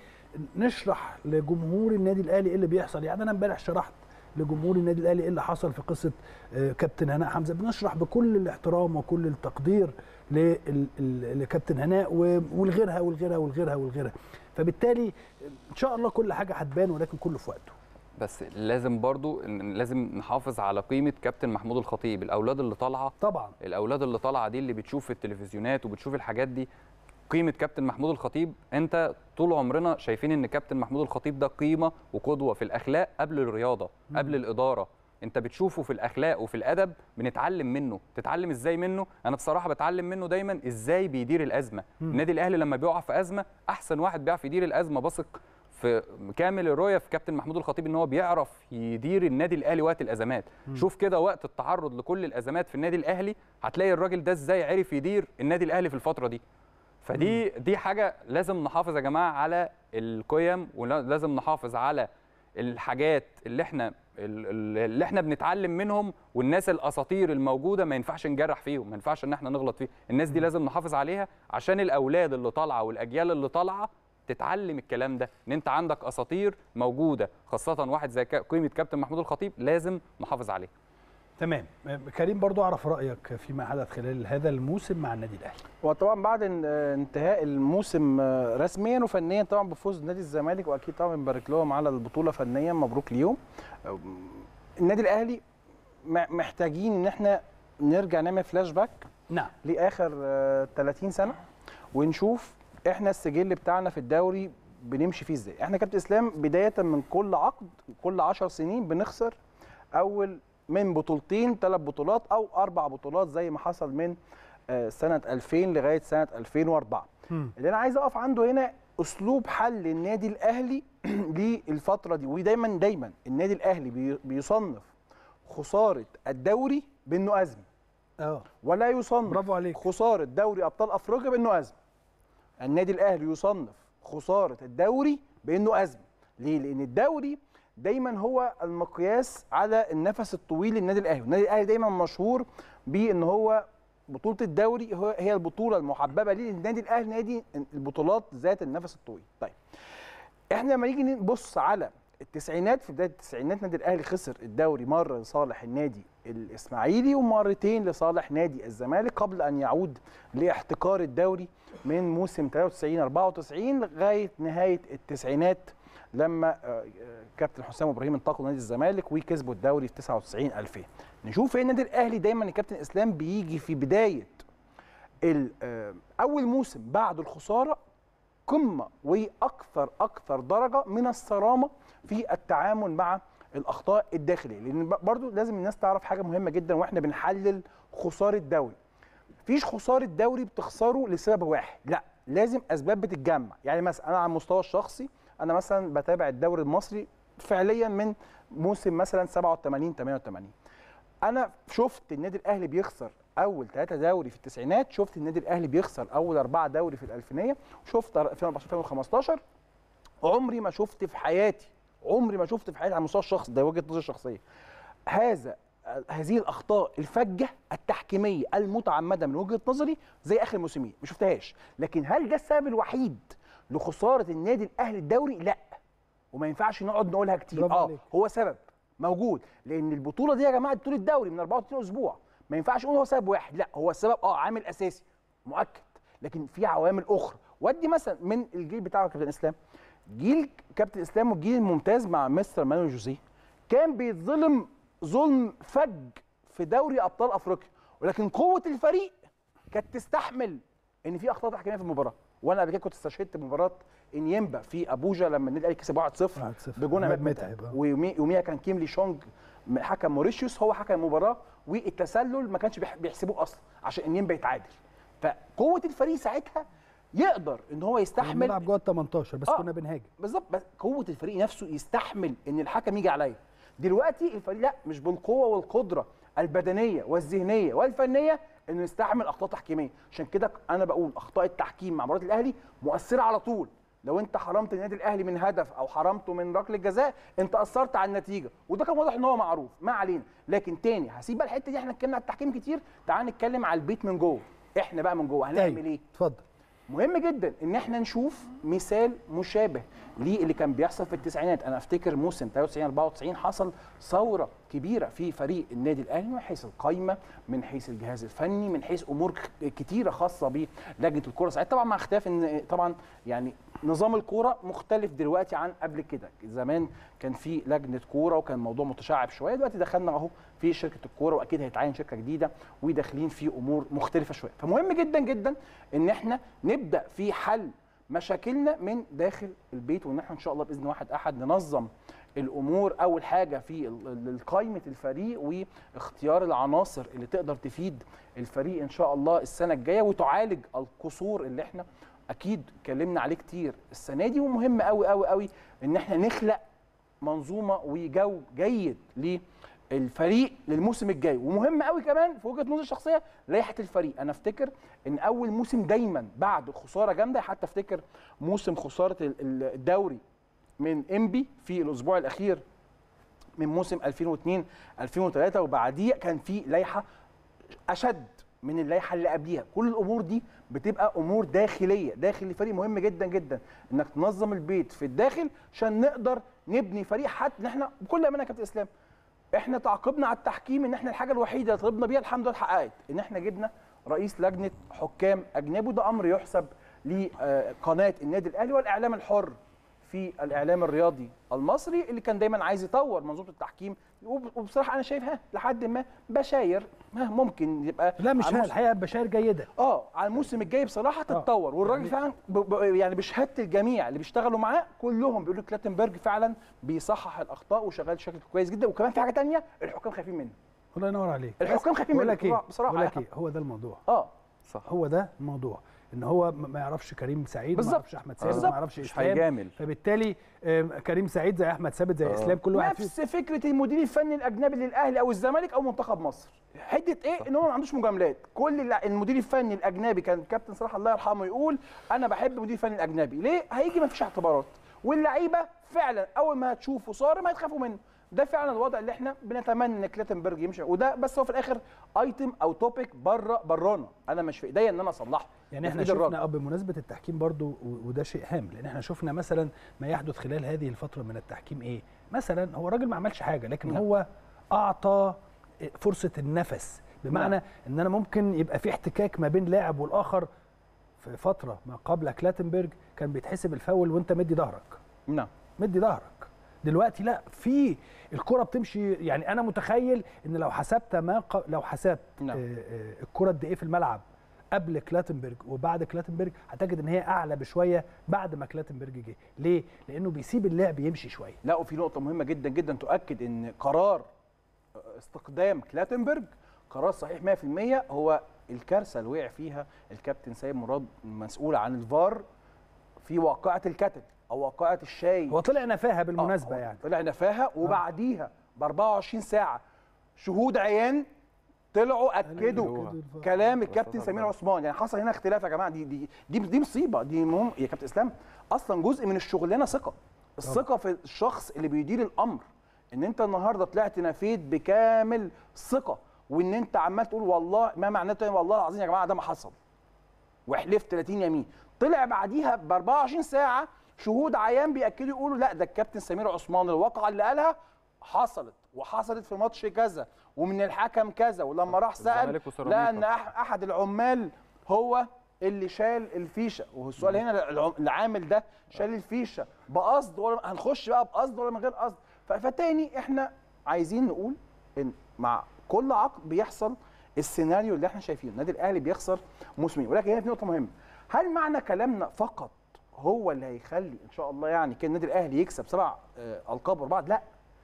نشرح لجمهور النادي الاهلي ايه اللي بيحصل يعني انا امبارح شرحت لجمهور النادي الاهلي ايه اللي حصل في قصه آه، كابتن هناء حمزه بنشرح بكل الاحترام وكل التقدير لل- ال- لكابتن هناء و- والغيرها والغيرها والغيرها والغيرها فبالتالي ان شاء الله كل حاجه هتبان ولكن كله في وقته بس لازم برضو إن- لازم نحافظ على قيمه كابتن محمود الخطيب الاولاد اللي طالعه طبعا الاولاد اللي طالعه دي اللي بتشوف في التلفزيونات وبتشوف الحاجات دي قيمه كابتن محمود الخطيب انت طول عمرنا شايفين ان كابتن محمود الخطيب ده قيمه وقدوه في الاخلاق قبل الرياضه قبل الاداره انت بتشوفه في الاخلاق وفي الادب بنتعلم منه تتعلم ازاي منه انا بصراحه بتعلم منه دايما ازاي بيدير الازمه النادي الاهلي لما بيقع في ازمه احسن واحد بيعرف يدير الازمه بثق في كامل الرؤيه في كابتن محمود الخطيب ان هو بيعرف يدير النادي الاهلي وقت الازمات شوف كده وقت التعرض لكل الازمات في النادي الاهلي هتلاقي الراجل ده ازاي عرف يدير النادي الاهلي في الفتره دي فدي دي حاجه لازم نحافظ يا جماعه على القيم ولازم نحافظ على الحاجات اللي احنا ال- اللي احنا بنتعلم منهم والناس الاساطير الموجوده ما ينفعش نجرح فيهم ما ينفعش ان احنا نغلط فيه الناس دي لازم نحافظ عليها عشان الاولاد اللي طالعه والاجيال اللي طالعه تتعلم الكلام ده ان انت عندك اساطير موجوده خاصه واحد زي كا- قيمه كابتن محمود الخطيب لازم نحافظ عليه تمام كريم برضو اعرف رايك فيما حدث خلال هذا الموسم مع النادي الاهلي وطبعا بعد ان- انتهاء الموسم آه، رسميا وفنيا طبعا بفوز نادي الزمالك واكيد طبعا بنبارك لهم على البطوله فنيا مبروك ليهم آه، النادي الاهلي م- محتاجين ان احنا نرجع نعمل فلاش باك نعم لاخر آه، 30 سنه ونشوف احنا السجل بتاعنا في الدوري بنمشي فيه ازاي احنا كابتن اسلام بدايه من كل عقد كل 10 سنين بنخسر اول من بطولتين ثلاث بطولات او اربع بطولات زي ما حصل من آه، سنه 2000 لغايه سنه 2004 مم. اللي انا عايز اقف عنده هنا اسلوب حل النادي الاهلي للفتره دي ودايما دايما النادي الاهلي بي- بيصنف خساره الدوري بانه ازمه اه ولا يصنف برافو عليك. خساره دوري ابطال افريقيا بانه ازمه النادي الاهلي يصنف خساره الدوري بانه ازمه ليه لان الدوري دايما هو المقياس على النفس الطويل للنادي الاهلي النادي الاهلي دايما مشهور بان هو بطوله الدوري هو هي البطوله المحببه ليه لأن النادي الاهلي نادي البطولات ذات النفس الطويل طيب احنا لما نيجي نبص على التسعينات في بدايه التسعينات النادي الاهلي خسر الدوري مره لصالح النادي الاسماعيلي ومرتين لصالح نادي الزمالك قبل ان يعود لاحتكار الدوري من موسم 93 94 لغايه نهايه التسعينات لما آه، آه، كابتن حسام ابراهيم انتقلوا نادي الزمالك وكسبوا الدوري في 99 2000 نشوف ايه النادي الاهلي دايما الكابتن اسلام بيجي في بدايه ال- آه، اول موسم بعد الخساره قمه واكثر اكثر درجه من الصرامه في التعامل مع الاخطاء الداخليه لان ب- برضو لازم الناس تعرف حاجه مهمه جدا واحنا بنحلل خساره دوري مفيش خساره دوري بتخسره لسبب واحد لا لازم اسباب بتتجمع يعني مثلا انا على المستوى الشخصي انا مثلا بتابع الدوري المصري فعليا من موسم مثلا 87 88 انا شفت النادي الاهلي بيخسر اول ثلاثة دوري في التسعينات شفت النادي الاهلي بيخسر اول اربعة دوري في الالفينيه شفت 2014 2015 عمري ما شفت في حياتي عمري ما شفت في حياتي على المستوى الشخصي ده وجهه نظري الشخصيه هذا هذه الاخطاء الفجه التحكيميه المتعمده من وجهه نظري زي اخر موسمين ما شفتهاش لكن هل ده السبب الوحيد لخساره النادي الاهلي الدوري لا وما ينفعش نقعد نقولها كتير برافو اه عليك. هو سبب موجود لان البطوله دي يا جماعه بطوله الدوري من 34 اسبوع ما ينفعش نقول هو سبب واحد لا هو السبب اه عامل اساسي مؤكد لكن في عوامل اخرى ودي مثلا من الجيل بتاع كابتن اسلام جيل كابتن اسلام والجيل الممتاز مع مستر مانويل جوزيه كان بيتظلم ظلم فج في دوري ابطال افريقيا ولكن قوه الفريق كانت تستحمل ان في اخطاء تحكيميه في المباراه وانا قبل كده كنت استشهدت مباراه انيمبا في ابوجا لما النادي الاهلي كسب 1-0 1-0. بجون عماد عماد متعب، متعب آه. ويوميها كان كيم لي شونج م- حكم موريشيوس هو حكم المباراه والتسلل ما كانش بيح- بيحسبوه اصلا عشان انيمبا يتعادل فقوه الفريق ساعتها يقدر ان هو يستحمل بنلعب جوه ال 18 بس آه. كنا بنهاجم بالظبط بس قوه الفريق نفسه يستحمل ان الحكم يجي عليا دلوقتي الفريق لا مش بالقوه والقدره البدنيه والذهنيه والفنيه انه يستحمل اخطاء تحكيميه عشان كده انا بقول اخطاء التحكيم مع مباراه الاهلي مؤثره على طول لو انت حرمت النادي الاهلي من هدف او حرمته من ركله جزاء انت اثرت على النتيجه وده كان واضح ان هو معروف ما علينا لكن تاني هسيب بقى الحته دي احنا اتكلمنا على التحكيم كتير تعال نتكلم على البيت من جوه احنا بقى من جوه هنعمل أيوة. ايه اتفضل مهم جدا ان احنا نشوف مثال مشابه للي كان بيحصل في التسعينات انا افتكر موسم 93 94 حصل ثوره كبيره في فريق النادي الاهلي من حيث القايمه من حيث الجهاز الفني من حيث امور ك- كتيره خاصه بلجنه الكره ساعتها طبعا مع اختلاف ان طبعا يعني نظام الكوره مختلف دلوقتي عن قبل كده زمان كان في لجنه كوره وكان الموضوع متشعب شويه دلوقتي دخلنا اهو في شركه الكوره واكيد هيتعين شركه جديده وداخلين في امور مختلفه شويه فمهم جدا جدا ان احنا نبدا في حل مشاكلنا من داخل البيت وان احنا ان شاء الله باذن واحد احد ننظم الامور اول حاجه في ال- ال- قائمه الفريق واختيار العناصر اللي تقدر تفيد الفريق ان شاء الله السنه الجايه وتعالج القصور اللي احنا اكيد اتكلمنا عليه كتير السنه دي ومهم قوي قوي قوي ان احنا نخلق منظومه وجو جيد للفريق للموسم الجاي ومهم قوي كمان في وجهه نظري الشخصيه لائحه الفريق انا افتكر ان اول موسم دايما بعد خساره جامده حتى افتكر موسم خساره ال- ال- الدوري من انبي في الاسبوع الاخير من موسم 2002 2003 وبعديه كان في لائحه اشد من اللائحه اللي قبليها كل الامور دي بتبقى امور داخليه داخل الفريق مهم جدا جدا انك تنظم البيت في الداخل عشان نقدر نبني فريق حتى ان احنا بكل امانه يا كابتن اسلام احنا تعاقبنا على التحكيم ان احنا الحاجه الوحيده اللي طلبنا بيها الحمد لله اتحققت ان احنا جبنا رئيس لجنه حكام اجنبي وده امر يحسب لقناه النادي الاهلي والاعلام الحر في الاعلام الرياضي المصري اللي كان دايما عايز يطور منظومه التحكيم وب- وبصراحه انا شايفها لحد ما بشاير ها ممكن يبقى لا مش على ها الموسم- الحقيقه بشاير جيده اه على الموسم الجاي بصراحه تتطور والراجل فعلا ب... ب... يعني بشهاده الجميع اللي بيشتغلوا معاه كلهم بيقولوا كلاتنبرج فعلا بيصحح الاخطاء وشغال بشكل كويس جدا وكمان في حاجه تانية الحكام خايفين منه الله ينور عليك الحكام خايفين بقول منه لك ايه بصراحه بقول لك يعني. ايه هو ده الموضوع اه صح هو ده الموضوع ان هو ما ما يعرفش كريم سعيد ما بالظبط. يعرفش احمد سعيد بالظبط. ما يعرفش مش اسلام هيجامل فبالتالي آم، كريم سعيد زي احمد ثابت زي اسلام كل واحد فيهم نفس فكره المدير الفني الاجنبي للاهلي او الزمالك او منتخب مصر حته ايه ان هو ما عندوش مجاملات كل الل- المدير الفني الاجنبي كان كابتن صلاح الله يرحمه يقول انا بحب المدير الفني الاجنبي ليه هيجي ما فيش اعتبارات واللعيبه فعلا اول ما هتشوفه صارم هيتخافوا منه ده فعلا الوضع اللي احنا بنتمنى ان كلاتنبرج يمشي وده بس هو في الاخر ايتم او توبيك بره برانا انا مش في ايديا ان انا اصلحه يعني ده في احنا إيد الراجل. شفنا اه بمناسبه التحكيم برضو و- وده شيء هام لان احنا شفنا مثلا ما يحدث خلال هذه الفتره من التحكيم ايه مثلا هو الراجل ما عملش حاجه لكن نعم. هو اعطى فرصه النفس بمعنى نعم. ان انا ممكن يبقى في احتكاك ما بين لاعب والاخر في فتره ما قبل كلاتنبرج كان بيتحسب الفاول وانت مدي ظهرك نعم مدي ظهرك دلوقتي لا في الكره بتمشي يعني انا متخيل ان لو حسبت ما ق... لو حسبت نعم. آه، آه، الكره قد ايه في الملعب قبل كلاتنبرج وبعد كلاتنبرج هتجد ان هي اعلى بشويه بعد ما كلاتنبرج جه ليه لانه بيسيب اللعب يمشي شويه لا وفي نقطة مهمة جدا جدا تؤكد ان قرار استقدام كلاتنبرج قرار صحيح 100% هو الكارثة اللي وقع فيها الكابتن سيد مراد المسؤول عن الفار في واقعة الكتل او واقعة الشاي هو طلع نفاها بالمناسبه آه، يعني طلع نفاها وبعديها ب 24 ساعة شهود عيان طلعوا اكدوا أكدوا كلام الكابتن سمير عثمان يعني حصل هنا اختلاف يا جماعه دي دي دي, دي مصيبه دي مهم يا كابتن اسلام اصلا جزء من الشغلانه ثقه الثقه في الشخص اللي بيدير الامر ان انت النهارده طلعت نفيت بكامل ثقه وان انت عمال تقول والله ما معناته والله العظيم يا جماعه ده ما حصل وحلفت 30 يمين طلع بعديها ب 24 ساعه شهود عيان بياكدوا يقولوا لا ده الكابتن سمير عثمان الواقعه اللي قالها حصلت وحصلت في ماتش كذا ومن الحكم كذا ولما راح سال الزمالك وسيراميكا. لا ان أح- احد العمال هو اللي شال الفيشه والسؤال هنا العم- العامل ده شال الفيشه بقصد ولا هنخش بقى بقصد ولا من غير قصد ف- فتاني احنا عايزين نقول ان مع كل عقد بيحصل السيناريو اللي احنا شايفينه النادي الاهلي بيخسر موسمين ولكن هنا في نقطه مهمه هل معنى كلامنا فقط هو اللي هيخلي ان شاء الله يعني كان النادي الاهلي يكسب سبع آه، القاب ورا بعض لا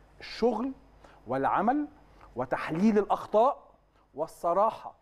الشغل والعمل وتحليل الاخطاء والصراحه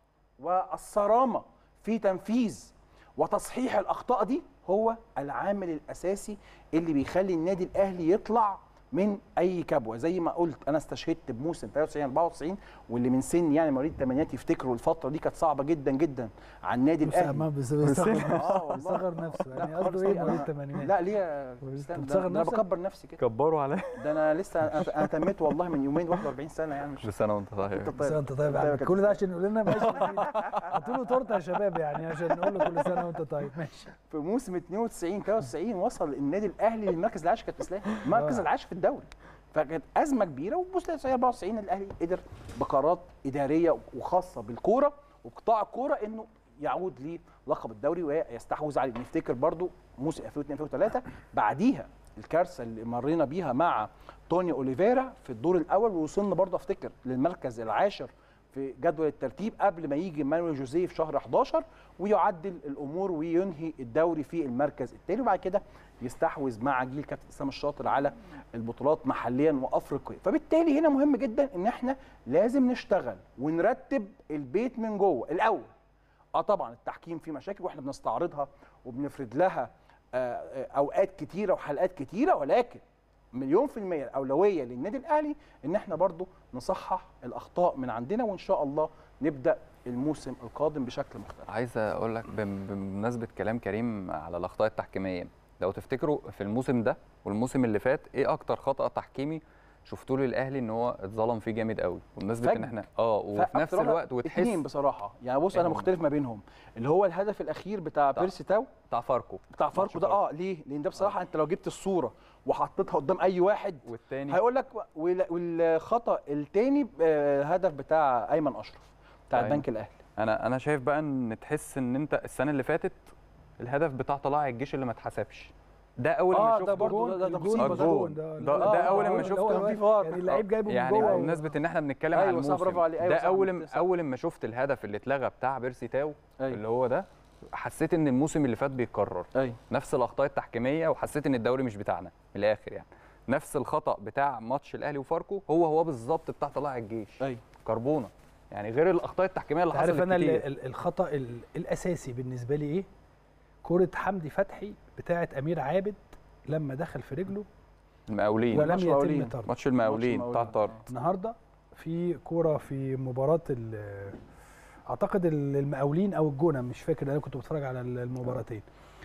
والصرامه في تنفيذ وتصحيح الاخطاء دي هو العامل الاساسي اللي بيخلي النادي الاهلي يطلع من اي كبوه زي ما قلت انا استشهدت بموسم 93 94 واللي من سن يعني مواليد الثمانينات يفتكروا الفتره دي كانت صعبه جدا جدا على النادي الاهلي ما بس- بيصغر آه والله. بيصغر نفسه يعني لا، قصده خالص ايه طبعاً. مواليد الثمانينات لا ليه يا أنت إسلام؟ ده بتصغر ده انا نفسك؟ بكبر نفسي كده كبروا عليا ده انا لسه انا أنا تميت والله من يومين 41 سنه يعني مش كل سنه وانت طيب أنت كل سنه وانت طيب يا طيب يا عم. كابتن كل ده عشان يقول لنا ماشي هاتوا له تورته يا شباب يعني عشان نقول له كل سنه وانت طيب ماشي في موسم 92 93 وصل النادي الاهلي للمركز العاشر كابتن اسلام المركز آه. العاشر في الدوري فكانت ازمه كبيره وبص 94 الاهلي قدر بقرارات اداريه وخاصه بالكوره وقطاع الكوره انه يعود للقب الدوري ويستحوذ عليه نفتكر برضو موسم 2002 2003 بعديها الكارثه اللي مرينا بيها مع توني اوليفيرا في الدور الاول ووصلنا برضو افتكر للمركز العاشر في جدول الترتيب قبل ما يجي مانويل جوزيه في شهر 11 ويعدل الامور وينهي الدوري في المركز الثاني وبعد كده يستحوذ مع جيل كابتن اسلام الشاطر على البطولات محليا وافريقيا فبالتالي هنا مهم جدا ان احنا لازم نشتغل ونرتب البيت من جوه الاول اه طبعا التحكيم فيه مشاكل واحنا بنستعرضها وبنفرد لها آه، آه، اوقات كتيره وحلقات كتيره ولكن مليون في المية الأولوية للنادي الأهلي إن إحنا برضو نصحح الأخطاء من عندنا وإن شاء الله نبدأ الموسم القادم بشكل مختلف. عايز اقول لك بم- بمناسبه كلام كريم على الاخطاء التحكيميه لو تفتكروا في الموسم ده والموسم اللي فات ايه اكتر خطا تحكيمي شفتوا له الاهلي ان هو اتظلم فيه جامد قوي بمناسبه ان فج. احنا اه وفي نفس فأكتر واحد- الوقت وتحس اتنين بصراحة يعني بص أنا إنهم- مختلف ما بينهم اللي هو الهدف الأخير بتاع بتاع- بيرسي تاو بتاع فاركو بتاع فاركو ده اه ليه؟ لأن ده بصراحة أنت لو جبت الصورة وحطيتها قدام أي واحد والتاني هيقول لك وال- والخطأ التاني آه، الهدف بتاع أيمن أشرف بتاع أيوة. البنك الأهلي انا انا شايف بقى ان تحس ان انت السنه اللي فاتت الهدف بتاع طلائع الجيش اللي ما اتحسبش ده اول آه، ما ده شفته برضه ده- ده الجون- مصيبة ده. الجون ده- اللي ده هو- أول اللي ما هو- شفته اللي هو كان في فار. يعني اللعيب جايبه من يعني جوه بمناسبه ان احنا بنتكلم عن أيوة، الموسم صح، برافو عليك. أيوة، ده صح، اول صح. اول ما شفت الهدف اللي اتلغى بتاع بيرسي تاو أيوة. اللي هو ده حسيت ان الموسم اللي فات بيتكرر أيوه نفس الاخطاء التحكيميه وحسيت ان الدوري مش بتاعنا من الاخر يعني نفس الخطا بتاع ماتش الاهلي وفاركو هو هو بالظبط بتاع طلائع الجيش أيوه كربونه يعني غير الاخطاء التحكيميه اللي عارف حصلت انا ال- كتير ال- الخطا ال- الاساسي بالنسبه لي ايه كره حمدي فتحي بتاعه امير عابد لما دخل في رجله المقاولين ولم ماتش يتم مقاولين. طرد ماتش المقاولين ماتش بتاع المقاولين. الطرد النهارده في كوره في مباراه ال- اعتقد ال- المقاولين او الجونه مش فاكر انا كنت بتفرج على ال- المباراتين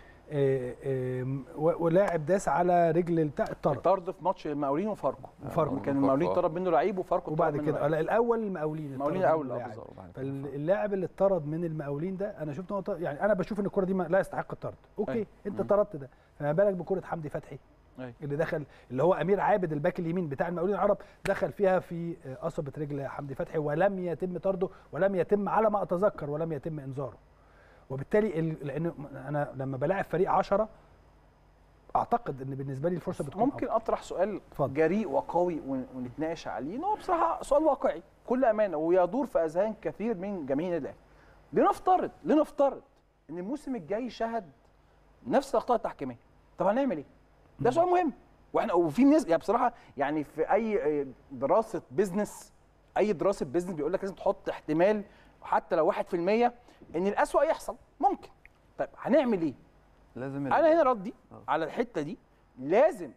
آه، آه، و- ولاعب داس على رجل بتاع الطرد طرد في ماتش المقاولين وفاركو وفاركو. كان المقاولين طرد منه لعيب وفاركو وبعد طرد منه كده لعيب. لا، الاول المقاولين المقاولين اتطرد الاول منه اه لاعب. بالظبط فاللاعب اللي اتطرد من المقاولين ده انا شفت نقطه يعني انا بشوف ان الكره دي ما لا يستحق الطرد اوكي أيوة. انت مم. طردت ده فما بالك بكره حمدي فتحي أيوة. اللي دخل اللي هو امير عابد الباك اليمين بتاع المقاولين العرب دخل فيها في آه، قصبه رجل حمدي فتحي ولم يتم طرده ولم يتم على ما اتذكر ولم يتم انذاره وبالتالي ال- لان انا لما بلاعب فريق 10 اعتقد ان بالنسبه لي الفرصه بتكون ممكن أفضل. اطرح سؤال اتفضل. جريء وقوي ون- ونتناقش عليه إن هو بصراحه سؤال واقعي كل امانه ويدور في اذهان كثير من جماهير النادي الاهلي لنفترض لنفترض ان الموسم الجاي شهد نفس الاخطاء التحكيميه طب هنعمل ايه ده سؤال مهم واحنا وفي ناس يعني بصراحه يعني في اي دراسه بيزنس اي دراسه بيزنس بيقول لك لازم تحط احتمال حتى لو 1% ان الاسوأ يحصل ممكن طيب هنعمل ايه لازم انا هنا ردي آه. على الحته دي لازم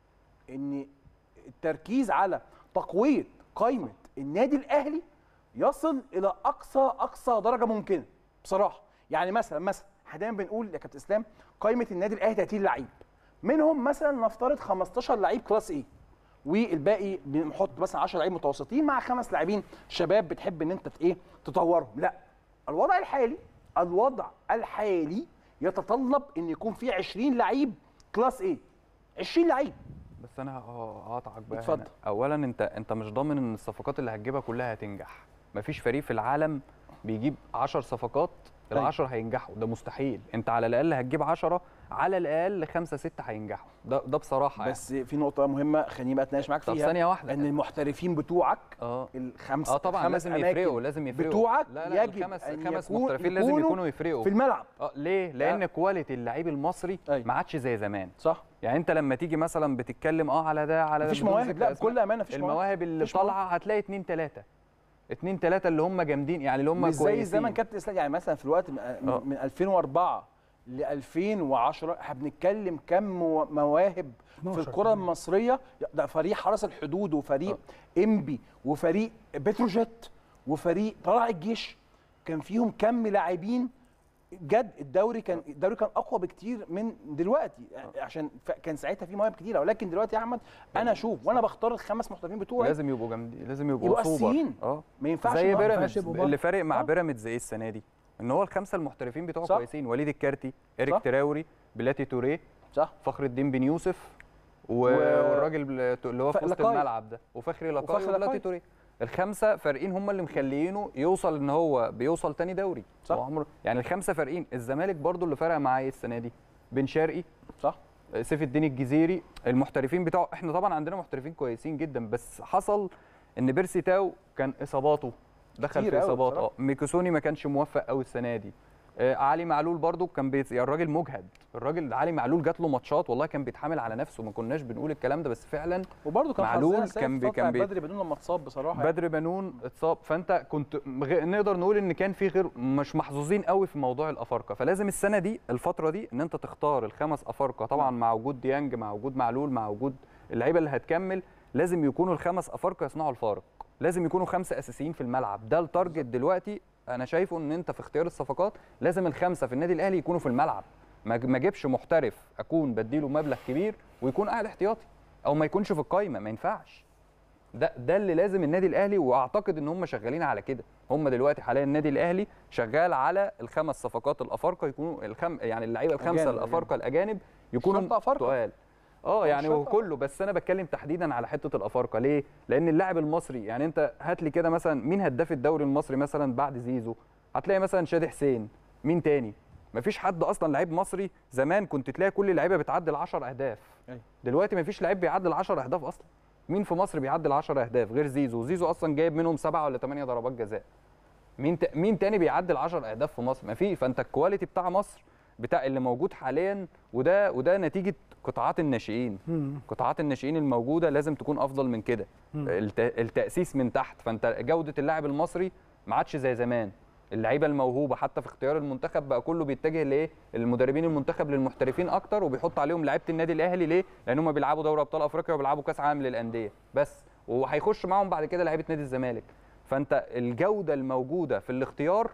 ان التركيز على تقويه قائمه النادي الاهلي يصل الى اقصى اقصى درجه ممكنه بصراحه يعني مثلا مثلا احنا دايما بنقول يا كابتن اسلام قائمه النادي الاهلي 30 لعيب منهم مثلا نفترض 15 لعيب كلاس ايه والباقي بنحط مثلا 10 لعيب متوسطين مع خمس لاعبين شباب بتحب ان انت ت- ايه تطورهم لا الوضع الحالي الوضع الحالي يتطلب ان يكون في 20 لعيب كلاس ايه 20 لعيب بس انا ه- هقطعك بقى اتفضل. هنا. اولا انت انت مش ضامن ان الصفقات اللي هتجيبها كلها هتنجح مفيش فريق في العالم بيجيب 10 صفقات أيوة. ال10 هينجحوا ده مستحيل انت على الاقل هتجيب 10 على الاقل 5 6 هينجحوا ده ده بصراحه يعني. بس في نقطه مهمه خليني بقى اتناقش معاك طب فيها ثانيه واحده ان المحترفين بتوعك اه الخمسه اه طبعا الخمس لازم أماكن يفرقوا لازم يفرقوا بتوعك لا لا يجب الخمس أن خمس يكون- محترفين لازم يكونوا يكونوا يفرقوا في الملعب اه ليه لان كواليتي اللعيب المصري أيوة. ما عادش زي زمان صح يعني انت لما تيجي مثلا بتتكلم اه على ده على ده مفيش بدون مواهب ذكر لا أسماء. بكل امانه مفيش مواهب المواهب اللي مفيش طالعه هتلاقي اتنين تلاته اتنين تلاته اللي هم جامدين يعني اللي هم مش كويسين زي زمن كابتن اسلام يعني مثلا في الوقت من, آه. من 2004 ل 2010 احنا بنتكلم كم مو- مواهب في 12 الكره كمان. المصريه ده فريق حرس الحدود وفريق انبي وفريق بتروجيت وفريق طلائع الجيش كان فيهم كم لاعبين جد الدوري كان الدوري كان اقوى بكتير من دلوقتي عشان ف- كان ساعتها في مواهب كتيره ولكن دلوقتي يا احمد انا اشوف وانا بختار الخمس محترفين بتوعي لازم يبقوا جامدين لازم يبقوا, يبقوا سوبر أساسيين. اه ما ينفعش زي ما ينفعش بيراميدز يبقوا بره. اللي فارق مع آه. بيراميدز ايه السنه دي ان هو الخمسه المحترفين بتوعه صح. كويسين وليد الكارتي اريك صح. تراوري بلاتي توريه صح فخر الدين بن يوسف و... و- والراجل بل- اللي هو في ف- وسط لقاي. الملعب ده وفخري لقاي وفخري وبلاتي لقاي. توريه الخمسه فارقين هم اللي مخليينه يوصل ان هو بيوصل تاني دوري صح. هو عمره يعني الخمسه فارقين الزمالك برضو اللي فرق معاه ايه السنه دي بن شرقي صح سيف الدين الجزيري المحترفين بتوعه احنا طبعا عندنا محترفين كويسين جدا بس حصل ان بيرسي تاو كان اصاباته دخل كتير في أوي اصابات بصراحة. اه ميكوسوني ما كانش موفق قوي السنه دي آه علي معلول برضو كان بيت... يعني الراجل مجهد الراجل علي معلول جات له ماتشات والله كان بيتحامل على نفسه ما كناش بنقول الكلام ده بس فعلا وبرده كان معلول حظنا سيء كان في بي- فترة كان بي- بدري بدون لما اتصاب بصراحه يعني. بدر بنون اتصاب فانت كنت غ... نقدر نقول ان كان في غير مش محظوظين قوي في موضوع الافارقه فلازم السنه دي الفتره دي ان انت تختار الخمس افارقه طبعا مع وجود ديانج مع وجود معلول مع وجود اللعيبه اللي هتكمل لازم يكونوا الخمس افارقه يصنعوا الفارق لازم يكونوا خمسه اساسيين في الملعب ده التارجت دلوقتي انا شايفه ان انت في اختيار الصفقات لازم الخمسه في النادي الاهلي يكونوا في الملعب ما ما اجيبش محترف اكون بديله مبلغ كبير ويكون قاعد احتياطي او ما يكونش في القايمه ما ينفعش ده ده اللي لازم النادي الاهلي واعتقد ان هم شغالين على كده هم دلوقتي حاليا النادي الاهلي شغال على الخمس صفقات الافارقه يكونوا الخم يعني اللعيبه الخمسه أجانب، الافارقه الاجانب يكونوا شرط أفارقة. تقال اه يعني شرط هو كله بس انا بتكلم تحديدا على حته الافارقه ليه لان اللاعب المصري يعني انت هات لي كده مثلا مين هداف الدوري المصري مثلا بعد زيزو هتلاقي مثلا شادي حسين مين تاني مفيش حد اصلا لعيب مصري زمان كنت تلاقي كل اللعيبه بتعدي ال 10 اهداف أيوة. دلوقتي مفيش لعيب بيعدي ال 10 اهداف اصلا مين في مصر بيعدي ال 10 اهداف غير زيزو زيزو اصلا جايب منهم سبعه ولا ثمانيه ضربات جزاء مين ت... مين تاني بيعدي ال 10 اهداف في مصر مفيش فانت الكواليتي بتاع مصر بتاع اللي موجود حاليا وده وده نتيجه قطاعات الناشئين مم. قطاعات الناشئين الموجوده لازم تكون افضل من كده مم. الت... التاسيس من تحت فانت جوده اللاعب المصري ما عادش زي زمان اللعيبه الموهوبه حتى في اختيار المنتخب بقى كله بيتجه لايه المدربين المنتخب للمحترفين اكتر وبيحط عليهم لعيبه النادي الاهلي ليه لان هم بيلعبوا دوري ابطال افريقيا وبيلعبوا كاس عالم للانديه بس وهيخش معاهم بعد كده لعيبه نادي الزمالك فانت الجوده الموجوده في الاختيار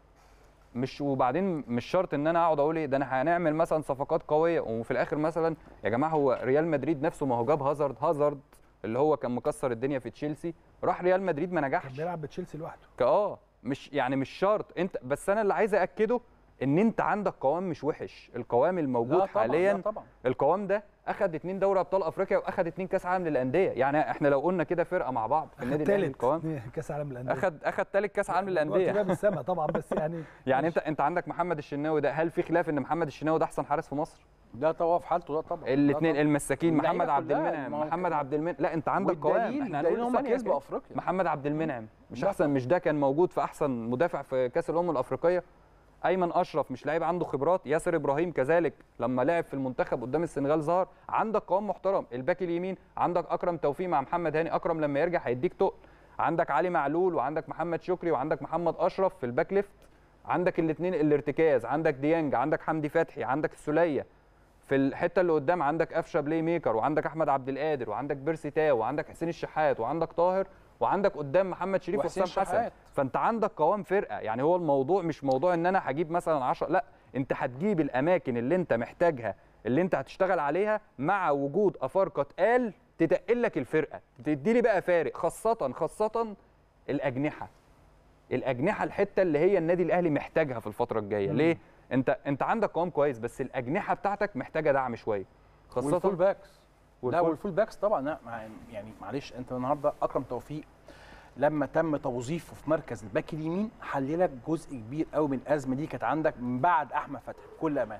مش وبعدين مش شرط ان انا اقعد اقول ايه ده انا هنعمل مثلا صفقات قويه وفي الاخر مثلا يا جماعه هو ريال مدريد نفسه ما هو جاب هازارد هازارد اللي هو كان مكسر الدنيا في تشيلسي راح ريال مدريد ما كان نجحش بيلعب بتشيلسي لوحده اه مش يعني مش شرط انت بس انا اللي عايز ااكده ان انت عندك قوام مش وحش القوام الموجود لا طبعا حاليا لا طبعا القوام ده اخد اتنين دوري ابطال افريقيا واخد اتنين كاس عالم للانديه يعني احنا لو قلنا كده فرقه مع بعض في النادي الاهلي تالت القوام كاس عالم الانديه اخد اخد تالت كاس عالم للانديه كده بالسما طبعا بس يعني يعني انت انت عندك محمد الشناوي ده هل في خلاف ان محمد الشناوي ده احسن حارس في مصر ده طبعا في حالته ده طبعا الاثنين ده المساكين اللعيبة محمد عبد كلها، المنعم ما هو محمد كده. عبد المنعم لا انت طبعاً. عندك قوام والدليل احنا الدليل هنقول هم ثانية كسبوا كده. افريقيا محمد عبد المنعم مش لا احسن مش ده كان موجود في احسن مدافع في كاس الامم الافريقيه ايمن اشرف مش لعيب عنده خبرات ياسر ابراهيم كذلك لما لعب في المنتخب قدام السنغال ظهر عندك قوام محترم الباك اليمين عندك اكرم توفيق مع محمد هاني اكرم لما يرجع هيديك تقل عندك علي معلول وعندك محمد شكري وعندك محمد اشرف في الباك ليفت عندك الاثنين الارتكاز عندك ديانج عندك حمدي فتحي عندك السوليه في الحته اللي قدام عندك قفشه بلاي ميكر وعندك احمد عبد القادر وعندك بيرسي تاو وعندك حسين الشحات وعندك طاهر وعندك قدام محمد شريف وحسين وحسام حسن الشحات. فانت عندك قوام فرقه يعني هو الموضوع مش موضوع ان انا هجيب مثلا 10 لا انت هتجيب الاماكن اللي انت محتاجها اللي انت هتشتغل عليها مع وجود افارقه تقال تتقل لك الفرقه تدي لي بقى فارق خاصه خاصه الاجنحه الاجنحه الحته اللي هي النادي الاهلي محتاجها في الفتره الجايه ليه انت انت عندك قوام كويس بس الاجنحه بتاعتك محتاجه دعم شويه والفول خاصه باكس لا والفول- والفول باكس طبعا لا مع- يعني معلش انت النهارده اكرم توفيق لما تم توظيفه في مركز الباك اليمين حل لك جزء كبير قوي من الازمه دي كانت عندك من بعد احمد فتحي بكل امان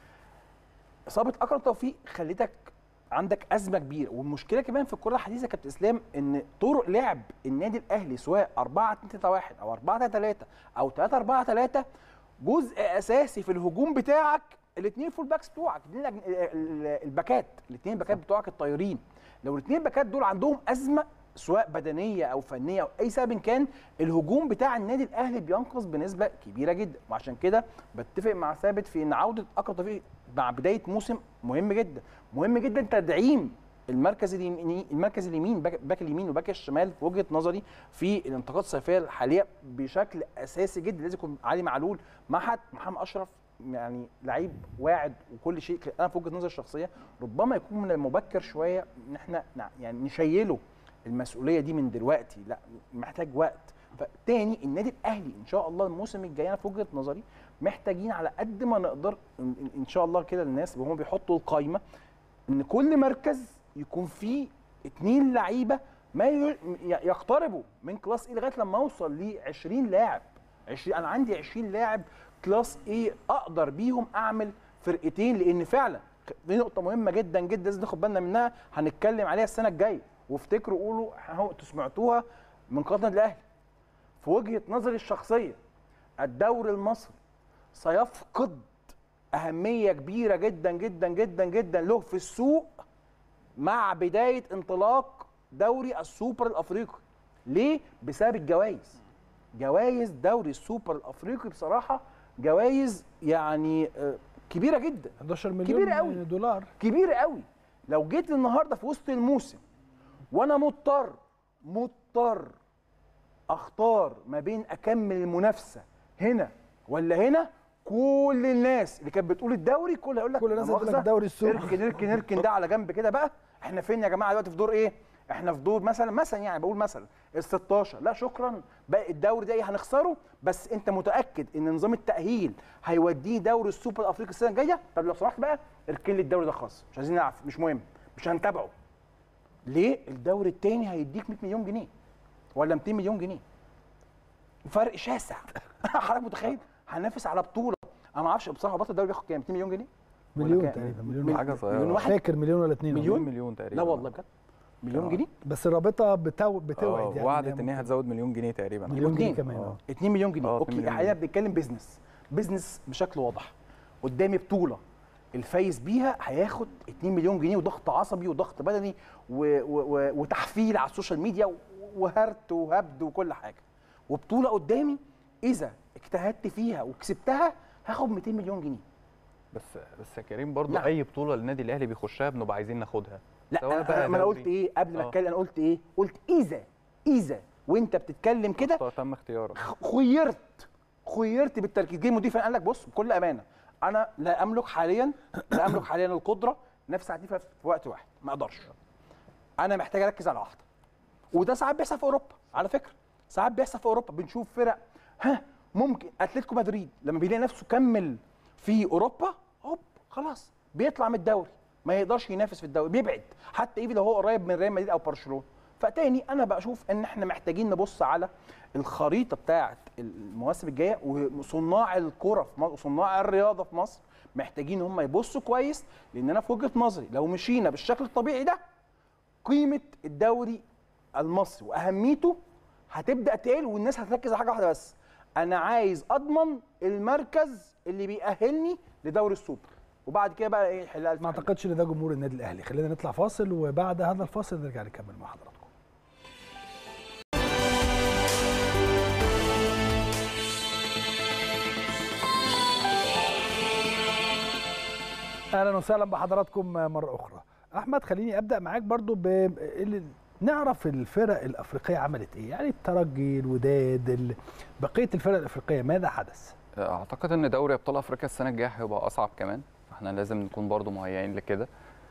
اصابه اكرم توفيق خلتك عندك ازمه كبيره والمشكله كمان في الكره الحديثه يا كابتن اسلام ان طرق لعب النادي الاهلي سواء 4 2 3 1 او 4 3 3 او 3 4 3 جزء اساسي في الهجوم بتاعك الاثنين فول باكس بتوعك الاثنين الأجن- ال- الباكات الاثنين باكات بتوعك الطايرين لو الاثنين باكات دول عندهم ازمه سواء بدنيه او فنيه او اي سبب كان الهجوم بتاع النادي الاهلي بينقص بنسبه كبيره جدا وعشان كده بتفق مع ثابت في ان عوده اكرم توفيق مع بدايه موسم مهم جدا مهم جدا تدعيم المركز اليمين المركز اليمين باك باك اليمين وباك الشمال في وجهه نظري في الانتقالات الصيفيه الحاليه بشكل اساسي جدا لازم يكون علي معلول مع حد محمد اشرف يعني لعيب واعد وكل شيء انا في وجهه نظري الشخصيه ربما يكون من المبكر شويه ان احنا نع- يعني نشيله المسؤوليه دي من دلوقتي لا محتاج وقت فتاني النادي الاهلي ان شاء الله الموسم الجاي انا في وجهه نظري محتاجين على قد ما نقدر ان إن شاء الله كده الناس وهم بيحطوا القايمه ان كل مركز يكون فيه اتنين لعيبه ما ي- يقتربوا من كلاس ايه لغايه لما اوصل ل 20 لاعب 20 انا عندي 20 لاعب كلاس ايه اقدر بيهم اعمل فرقتين لان فعلا دي نقطه مهمه جدا جدا لازم ناخد بالنا منها هنتكلم عليها السنه الجايه وافتكروا قولوا اهو انتوا سمعتوها من قناه النادي الاهلي في وجهه نظري الشخصيه الدوري المصري سيفقد اهميه كبيره جدا جدا جدا جدا له في السوق مع بدايه انطلاق دوري السوبر الافريقي ليه بسبب الجوائز جوائز دوري السوبر الافريقي بصراحه جوائز يعني آه، كبيره جدا 11 مليون كبيرة أوي. دولار كبيره قوي لو جيت النهارده في وسط الموسم وانا مضطر مضطر اختار ما بين اكمل المنافسه هنا ولا هنا كل الناس اللي كانت بتقول الدوري كل هيقول لك كل الناس لا هتقول لك مؤاخذة، دوري السوبر. اركن اركن اركن ده على جنب كده بقى احنا فين يا جماعه دلوقتي في دور ايه احنا في دور مثلا مثلا يعني بقول مثلا ال 16 لا شكرا باقي الدوري ده ايه هنخسره بس انت متاكد ان نظام التاهيل هيوديه دوري السوبر الافريقي السنه الجايه طب لو سمحت بقى اركن لي الدوري ده خالص مش عايزين نعرف مش مهم مش هنتابعه ليه الدوري الثاني هيديك 100 مليون جنيه ولا 200 مليون جنيه فرق شاسع حضرتك متخيل هننافس على بطوله انا ما اعرفش بصراحه بطل الدوري بياخد كام 200 مليون جنيه ولا مليون كام؟ تقريبا مليون مليون- حاجة صغيرة. مليون واحد فاكر مليون ولا اتنين مليون؟ مليون تقريبا لا والله بجد مليون آه. جنيه بس الرابطه بتو... بتوعد اه يعني وعدت ان هي هتزود مليون جنيه تقريبا مليون جنيه اتنين. كمان اه 2 مليون جنيه اه، 2 اوكي مليون احنا جنيه. بنتكلم بيزنس بيزنس بشكل واضح قدامي بطوله الفايز بيها هياخد 2 مليون جنيه وضغط عصبي وضغط بدني و... و... و... وتحفيل على السوشيال ميديا و- وهرت وهبد وكل حاجه وبطوله قدامي اذا اجتهدت فيها وكسبتها هاخد 200 مليون جنيه بس بس يا كريم برضو نعم. اي بطوله النادي الاهلي بيخشها بنبقى عايزين ناخدها سواء لا بقى أنا ما انا دوري. قلت ايه قبل ما اه. اتكلم انا قلت ايه قلت اذا اذا وانت بتتكلم كده اختار- تم اختيارك خيرت خيرت بالتركيز جه مدير فني قال لك بص بكل امانه انا لا املك حاليا لا املك حاليا القدره نفس ساعتين في في وقت واحد ما اقدرش انا محتاج اركز على واحده وده ساعات بيحصل في اوروبا على فكره ساعات بيحصل في اوروبا بنشوف فرق ها ممكن اتلتيكو مدريد لما بيلاقي نفسه كمل في اوروبا هوب خلاص بيطلع من الدوري ما يقدرش ينافس في الدوري بيبعد حتى ايفي لو هو قريب من ريال مدريد او برشلونه فتاني انا بشوف ان احنا محتاجين نبص على الخريطه بتاعه المواسم الجايه وصناع الكره في مصر وصناع الرياضه في مصر محتاجين هم يبصوا كويس لان انا في وجهه نظري لو مشينا بالشكل الطبيعي ده قيمه الدوري المصري واهميته هتبدا تقل والناس هتركز على حاجه واحده بس انا عايز اضمن المركز اللي بيأهلني لدوري السوبر وبعد كده بقى ايه حلال ما اعتقدش ان ده جمهور النادي الاهلي خلينا نطلع فاصل وبعد هذا الفاصل نرجع نكمل مع حضراتكم اهلا وسهلا بحضراتكم مره اخرى احمد خليني ابدا معاك برضو ب اللي نعرف الفرق الافريقيه عملت ايه يعني الترجي الوداد ال... بقيه الفرق الافريقيه ماذا حدث اعتقد ان دوري ابطال افريقيا السنه الجايه هيبقى اصعب كمان فاحنا لازم نكون برضو مهيئين لكده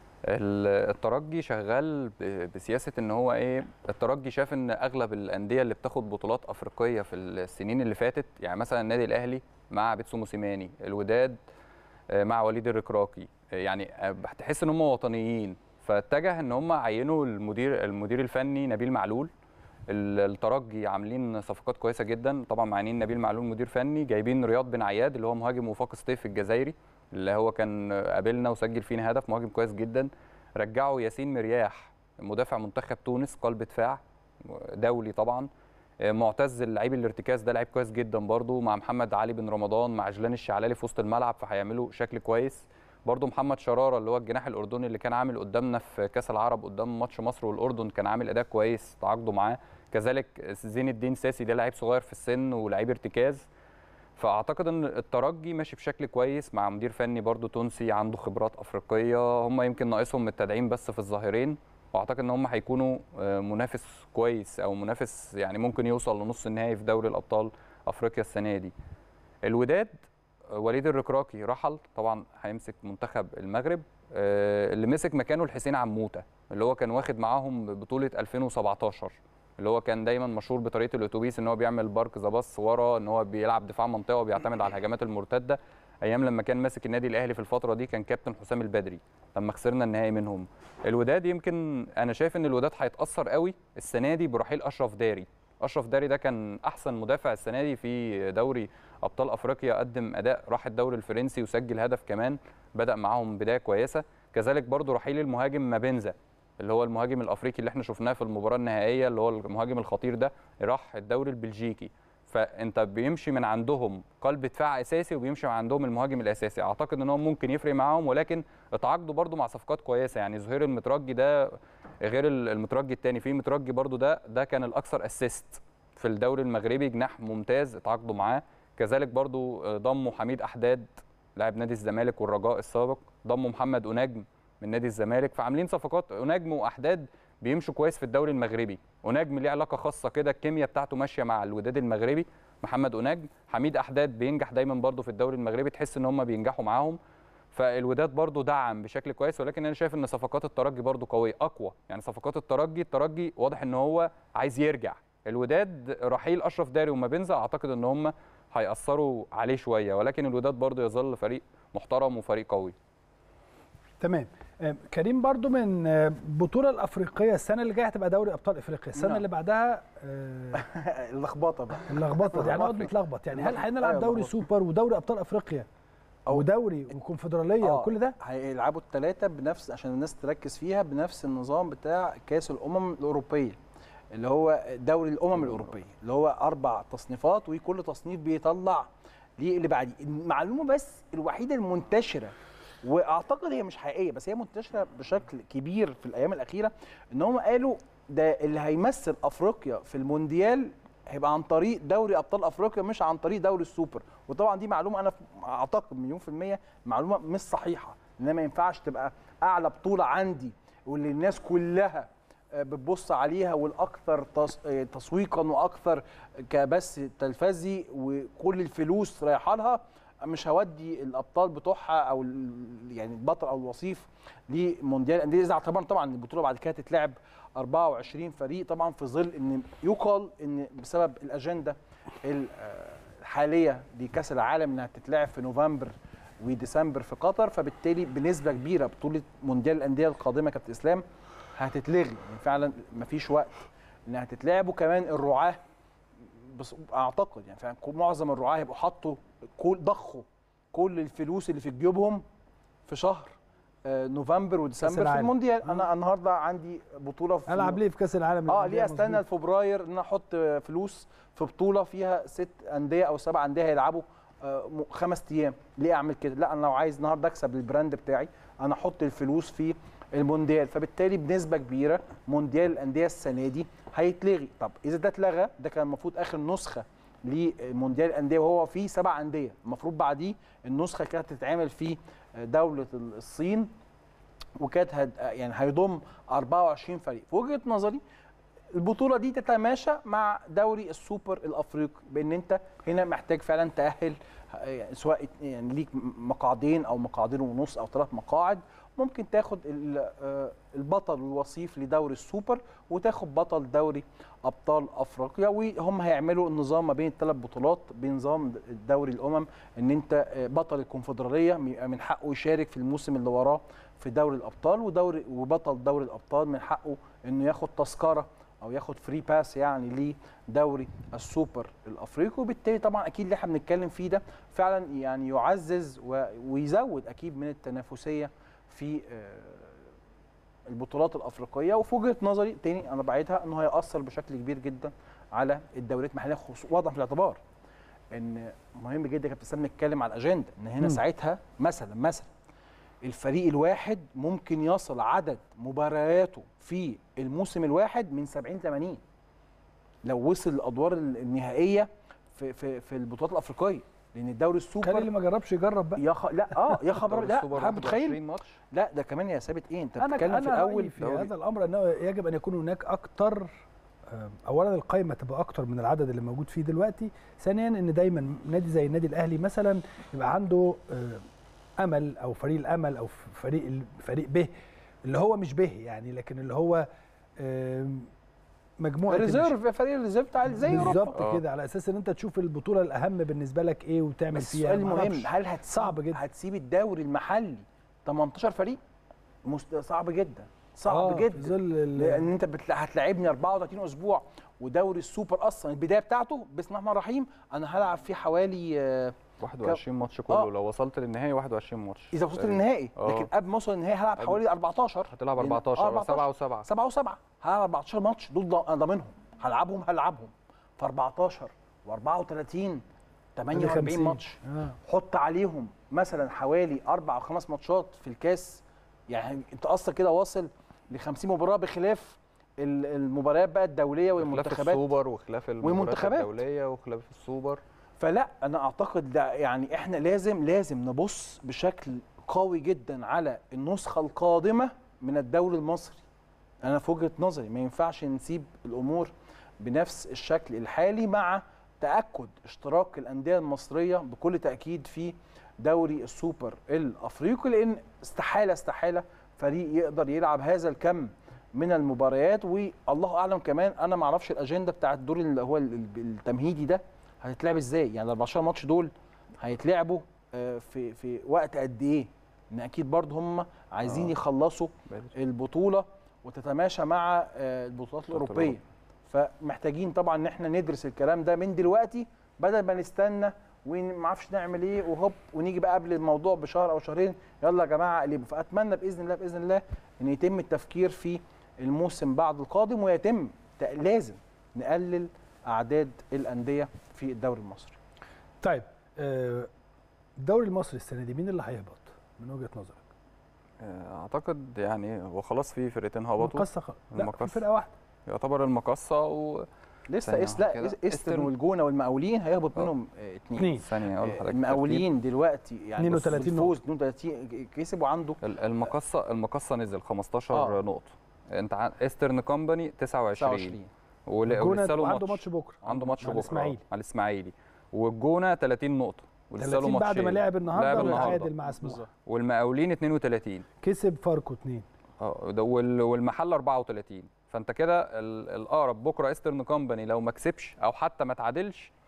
ال- الترجي شغال ب- بسياسه ان هو ايه الترجي شاف ان اغلب الانديه اللي بتاخد بطولات افريقيه في السنين اللي فاتت يعني مثلا النادي الاهلي مع بيتسو موسيماني الوداد آه، مع وليد الركراكي آه، يعني آه، تحس ان هم وطنيين فاتجه ان هم عينوا المدير المدير الفني نبيل معلول ال- الترجي عاملين صفقات كويسه جدا طبعا معينين نبيل معلول مدير فني جايبين رياض بن عياد اللي هو مهاجم وفاق سطيف الجزائري اللي هو كان قابلنا وسجل فينا هدف مهاجم كويس جدا رجعوا ياسين مرياح مدافع منتخب تونس قلب دفاع دولي طبعا آه، معتز اللعيب الارتكاز ده لعيب كويس جدا برضو مع محمد علي بن رمضان مع جلان الشعلالي في وسط الملعب فهيعملوا شكل كويس برضو محمد شراره اللي هو الجناح الاردني اللي كان عامل قدامنا في كاس العرب قدام ماتش مصر والاردن كان عامل اداء كويس تعاقدوا معاه كذلك زين الدين ساسي ده لعيب صغير في السن ولعيب ارتكاز فاعتقد ان الترجي ماشي بشكل كويس مع مدير فني برضو تونسي عنده خبرات افريقيه هم يمكن ناقصهم من التدعيم بس في الظاهرين واعتقد ان هم هيكونوا آه، منافس كويس او منافس يعني ممكن يوصل لنص النهائي في دوري الابطال افريقيا السنه دي الوداد آه، وليد الركراكي رحل طبعا هيمسك منتخب المغرب آه، اللي مسك مكانه الحسين عموته اللي هو كان واخد معاهم بطوله 2017 اللي هو كان دايما مشهور بطريقه الاتوبيس ان هو بيعمل بارك ذا باص ورا ان هو بيلعب دفاع منطقه وبيعتمد على الهجمات المرتده ايام لما كان ماسك النادي الاهلي في الفتره دي كان كابتن حسام البدري لما خسرنا النهائي منهم الوداد يمكن انا شايف ان الوداد هيتاثر قوي السنه دي برحيل اشرف داري اشرف داري ده كان احسن مدافع السنه دي في دوري ابطال افريقيا قدم اداء راح الدوري الفرنسي وسجل هدف كمان بدا معاهم بدايه كويسه كذلك برضو رحيل المهاجم مابنزا اللي هو المهاجم الافريقي اللي احنا شفناه في المباراه النهائيه اللي هو المهاجم الخطير ده راح الدوري البلجيكي فانت بيمشي من عندهم قلب دفاع اساسي وبيمشي من عندهم المهاجم الاساسي اعتقد ان هو ممكن يفرق معاهم ولكن اتعاقدوا برضو مع صفقات كويسه يعني زهير المترجي ده غير المترجي الثاني في مترجي برضو ده ده كان الاكثر اسيست في الدوري المغربي جناح ممتاز اتعاقدوا معاه كذلك برضو ضموا حميد احداد لاعب نادي الزمالك والرجاء السابق ضموا محمد اناجم من نادي الزمالك فعاملين صفقات اناجم واحداد بيمشوا كويس في الدوري المغربي اناجم ليه علاقه خاصه كده الكيمياء بتاعته ماشيه مع الوداد المغربي محمد اناجم حميد احداد بينجح دايما برضو في الدوري المغربي تحس ان هم بينجحوا معاهم فالوداد برضو دعم بشكل كويس ولكن انا شايف ان صفقات الترجي برضو قويه اقوى يعني صفقات الترجي الترجي واضح ان هو عايز يرجع الوداد رحيل اشرف داري ومابنزا اعتقد ان هم هيأثروا عليه شويه ولكن الوداد برضو يظل فريق محترم وفريق قوي تمام آه، كريم برضو من آه، البطوله الافريقيه السنه اللي جايه هتبقى دوري ابطال افريقيا السنه نعم. اللي بعدها آه، اللخبطه بقى اللخبطه دي يعني نقعد اللخبطة. نتلخبط يعني هل اللخبطة. هنلعب أيوة دوري اللخبطة. سوبر ودوري ابطال افريقيا او دوري وكونفدراليه آه، وكل ده هيلعبوا الثلاثه بنفس عشان الناس تركز فيها بنفس النظام بتاع كاس الامم الاوروبيه اللي هو دوري الامم الاوروبيه اللي هو اربع تصنيفات وكل تصنيف بيطلع ليه اللي بعديه المعلومه بس الوحيده المنتشره واعتقد هي مش حقيقيه بس هي منتشره بشكل كبير في الايام الاخيره ان هم قالوا ده اللي هيمثل افريقيا في المونديال هيبقى عن طريق دوري ابطال افريقيا مش عن طريق دوري السوبر وطبعا دي معلومه انا اعتقد مليون في الميه معلومه مش صحيحه لان ما ينفعش تبقى اعلى بطوله عندي واللي الناس كلها آه، بتبص عليها والاكثر تص- آه، تسويقا واكثر كبث تلفزي وكل الفلوس رايحه لها مش هودي الابطال بتوعها او ال- يعني البطل او الوصيف لمونديال الانديه اذا اعتبرنا طبعا إن البطوله بعد كده تتلعب 24 فريق طبعا في ظل ان يقال ان بسبب الاجنده ال- آه، حاليه لكاس العالم انها تتلعب في نوفمبر وديسمبر في قطر فبالتالي بنسبه كبيره بطوله مونديال الانديه القادمه كابتن اسلام هتتلغي يعني فعلا مفيش وقت انها تتلعب وكمان الرعاه بس اعتقد يعني فعلا معظم الرعاه هيبقوا حطوا كل ضخوا كل الفلوس اللي في جيوبهم في شهر آه، نوفمبر وديسمبر في العالم. المونديال انا النهارده عندي بطوله في العب ليه في كاس العالم اه للأندية ليه استنى مظبوط. لفبراير ان انا احط فلوس في بطوله فيها ست انديه او سبع انديه هيلعبوا آه، م- خمس ايام ليه اعمل كده لا انا لو عايز النهارده اكسب البراند بتاعي انا احط الفلوس في المونديال فبالتالي بنسبه كبيره مونديال الانديه السنه دي هيتلغي طب اذا ده اتلغى ده كان المفروض اخر نسخه لمونديال الانديه وهو فيه سبع انديه المفروض بعديه النسخه كانت تتعمل في دوله الصين وكانت هد... يعني هيضم 24 فريق في وجهه نظري البطوله دي تتماشى مع دوري السوبر الافريقي بان انت هنا محتاج فعلا تاهل يعني سواء يعني ليك مقعدين او مقعدين ونص او ثلاث مقاعد ممكن تاخد ال- آه، البطل الوصيف لدوري السوبر وتاخد بطل دوري ابطال افريقيا وهم هيعملوا النظام ما بين الثلاث بطولات بنظام دوري الامم ان انت آه، بطل الكونفدراليه بيبقى من حقه يشارك في الموسم اللي وراه في دوري الابطال ودوري وبطل دوري الابطال من حقه انه ياخد تذكره او ياخد فري باس يعني لدوري السوبر الافريقي وبالتالي طبعا اكيد اللي احنا بنتكلم فيه ده فعلا يعني يعزز و- ويزود اكيد من التنافسيه في آه، البطولات الافريقيه وفي وجهه نظري تاني انا بعيدها انه هياثر بشكل كبير جدا على الدوريات المحليه خصو- واضح في الاعتبار ان مهم جدا كابتن اسلام نتكلم على الاجنده ان هنا مم. ساعتها مثلا مثلا الفريق الواحد ممكن يصل عدد مبارياته في الموسم الواحد من 70 80 لو وصل الادوار النهائيه في في في البطولات الافريقيه لان الدوري كان السوبر اللي ما جربش يجرب بقى يا خ... لا اه يا خبر دوري لا السوبر حضرتك متخيل 21 ماتش لا ده كمان يا ثابت ايه انت انا بتتكلم في انا الاول رأيي في دوري. هذا الامر انه يجب ان يكون هناك اكتر آه، اولا القائمه تبقى اكتر من العدد اللي موجود فيه دلوقتي ثانيا ان دايما نادي زي النادي الاهلي مثلا يبقى عنده آه، امل او فريق الامل او فريق ال- فريق به اللي هو مش به يعني لكن اللي هو آم، مجموعه الريزيرف فريق الريزيرف بتاع زي اوروبا بالظبط آه. كده على اساس ان انت تشوف البطوله الاهم بالنسبه لك ايه وتعمل بس فيها السؤال المهم معرفش. هل هتسيب صعب جدا. هتسيب الدوري المحلي 18 فريق مست... صعب جدا صعب آه، جدا في ظل ال- لان انت بتلا... هتلاعبني 34 اسبوع ودوري السوبر اصلا البدايه بتاعته بسم الله الرحمن الرحيم انا هلعب فيه حوالي آه، 21 ماتش كله آه. لو وصلت للنهائي 21 ماتش اذا وصلت تقريباً. للنهائي آه. لكن قبل ما اوصل للنهائي هلعب قبل- حوالي 14 هتلعب لأن- 14 آه، 7 و7 7 و7 هلعب 14 ماتش دول ضا- انا ضامنهم هلعبهم هلعبهم في 14 و34 48 50. ماتش آه. حط عليهم مثلا حوالي اربع او خمس ماتشات في الكاس يعني انت اصلا كده واصل ل 50 مباراه بخلاف ال- المباريات بقى الدوليه خلاف والمنتخبات السوبر وخلاف المباريات والمنتخبات. الدوليه وخلاف السوبر فلا انا اعتقد ده يعني احنا لازم لازم نبص بشكل قوي جدا على النسخه القادمه من الدوري المصري انا في وجهه نظري ما ينفعش نسيب الامور بنفس الشكل الحالي مع تاكد اشتراك الانديه المصريه بكل تاكيد في دوري السوبر الافريقي لان استحاله استحاله فريق يقدر يلعب هذا الكم من المباريات والله اعلم كمان انا ما اعرفش الاجنده بتاعت الدور اللي هو ال- التمهيدي ده هتتلعب ازاي يعني ال 14 ماتش دول هيتلعبوا آه، في في وقت قد ايه ان اكيد برضه هم عايزين آه. يخلصوا بدري. البطوله وتتماشى مع آه، البطولات الاوروبيه فمحتاجين طبعا ان احنا ندرس الكلام ده من دلوقتي بدل ما نستنى وما اعرفش نعمل ايه وهوب ونيجي بقى قبل الموضوع بشهر او شهرين يلا يا جماعه قلبوا فاتمنى باذن الله باذن الله ان يتم التفكير في الموسم بعد القادم ويتم ت- لازم نقلل اعداد الانديه في الدوري المصري طيب آه، الدوري المصري السنه دي مين اللي هيهبط من وجهه نظرك؟ آه، اعتقد يعني هو خلاص في فرقتين هبطوا مقصه خ... لا في المقص. فرقه واحده يعتبر المقصه و لسه ثانية إس لا واحدة كده. إس- ايسترن إيسترن. والجونه والمقاولين هيهبط آه. منهم آه، اتنين اثنين ثانيه اقول لحضرتك المقاولين دلوقتي يعني 32 الفوز 32 كسب وعنده ال- المقصه المقصه نزل 15 آه. نقطه انت عن ايسترن كومباني 29 29 ول- الجونة ولسه له عنده ماتش بكره عنده ماتش مع بكره الإسماعيلي. آه، مع الاسماعيلي والجونه 30 نقطه ولسه له 30 بعد ما ماتشين. لعب النهارده لعب النهارده وتعادل مع سموحه بالظبط والمقاولين 32 كسب فاركو 2 اه ده وال- والمحل 34 فانت كده ال- الاقرب بكره ايسترن كومباني لو ما كسبش او حتى ما تعادلش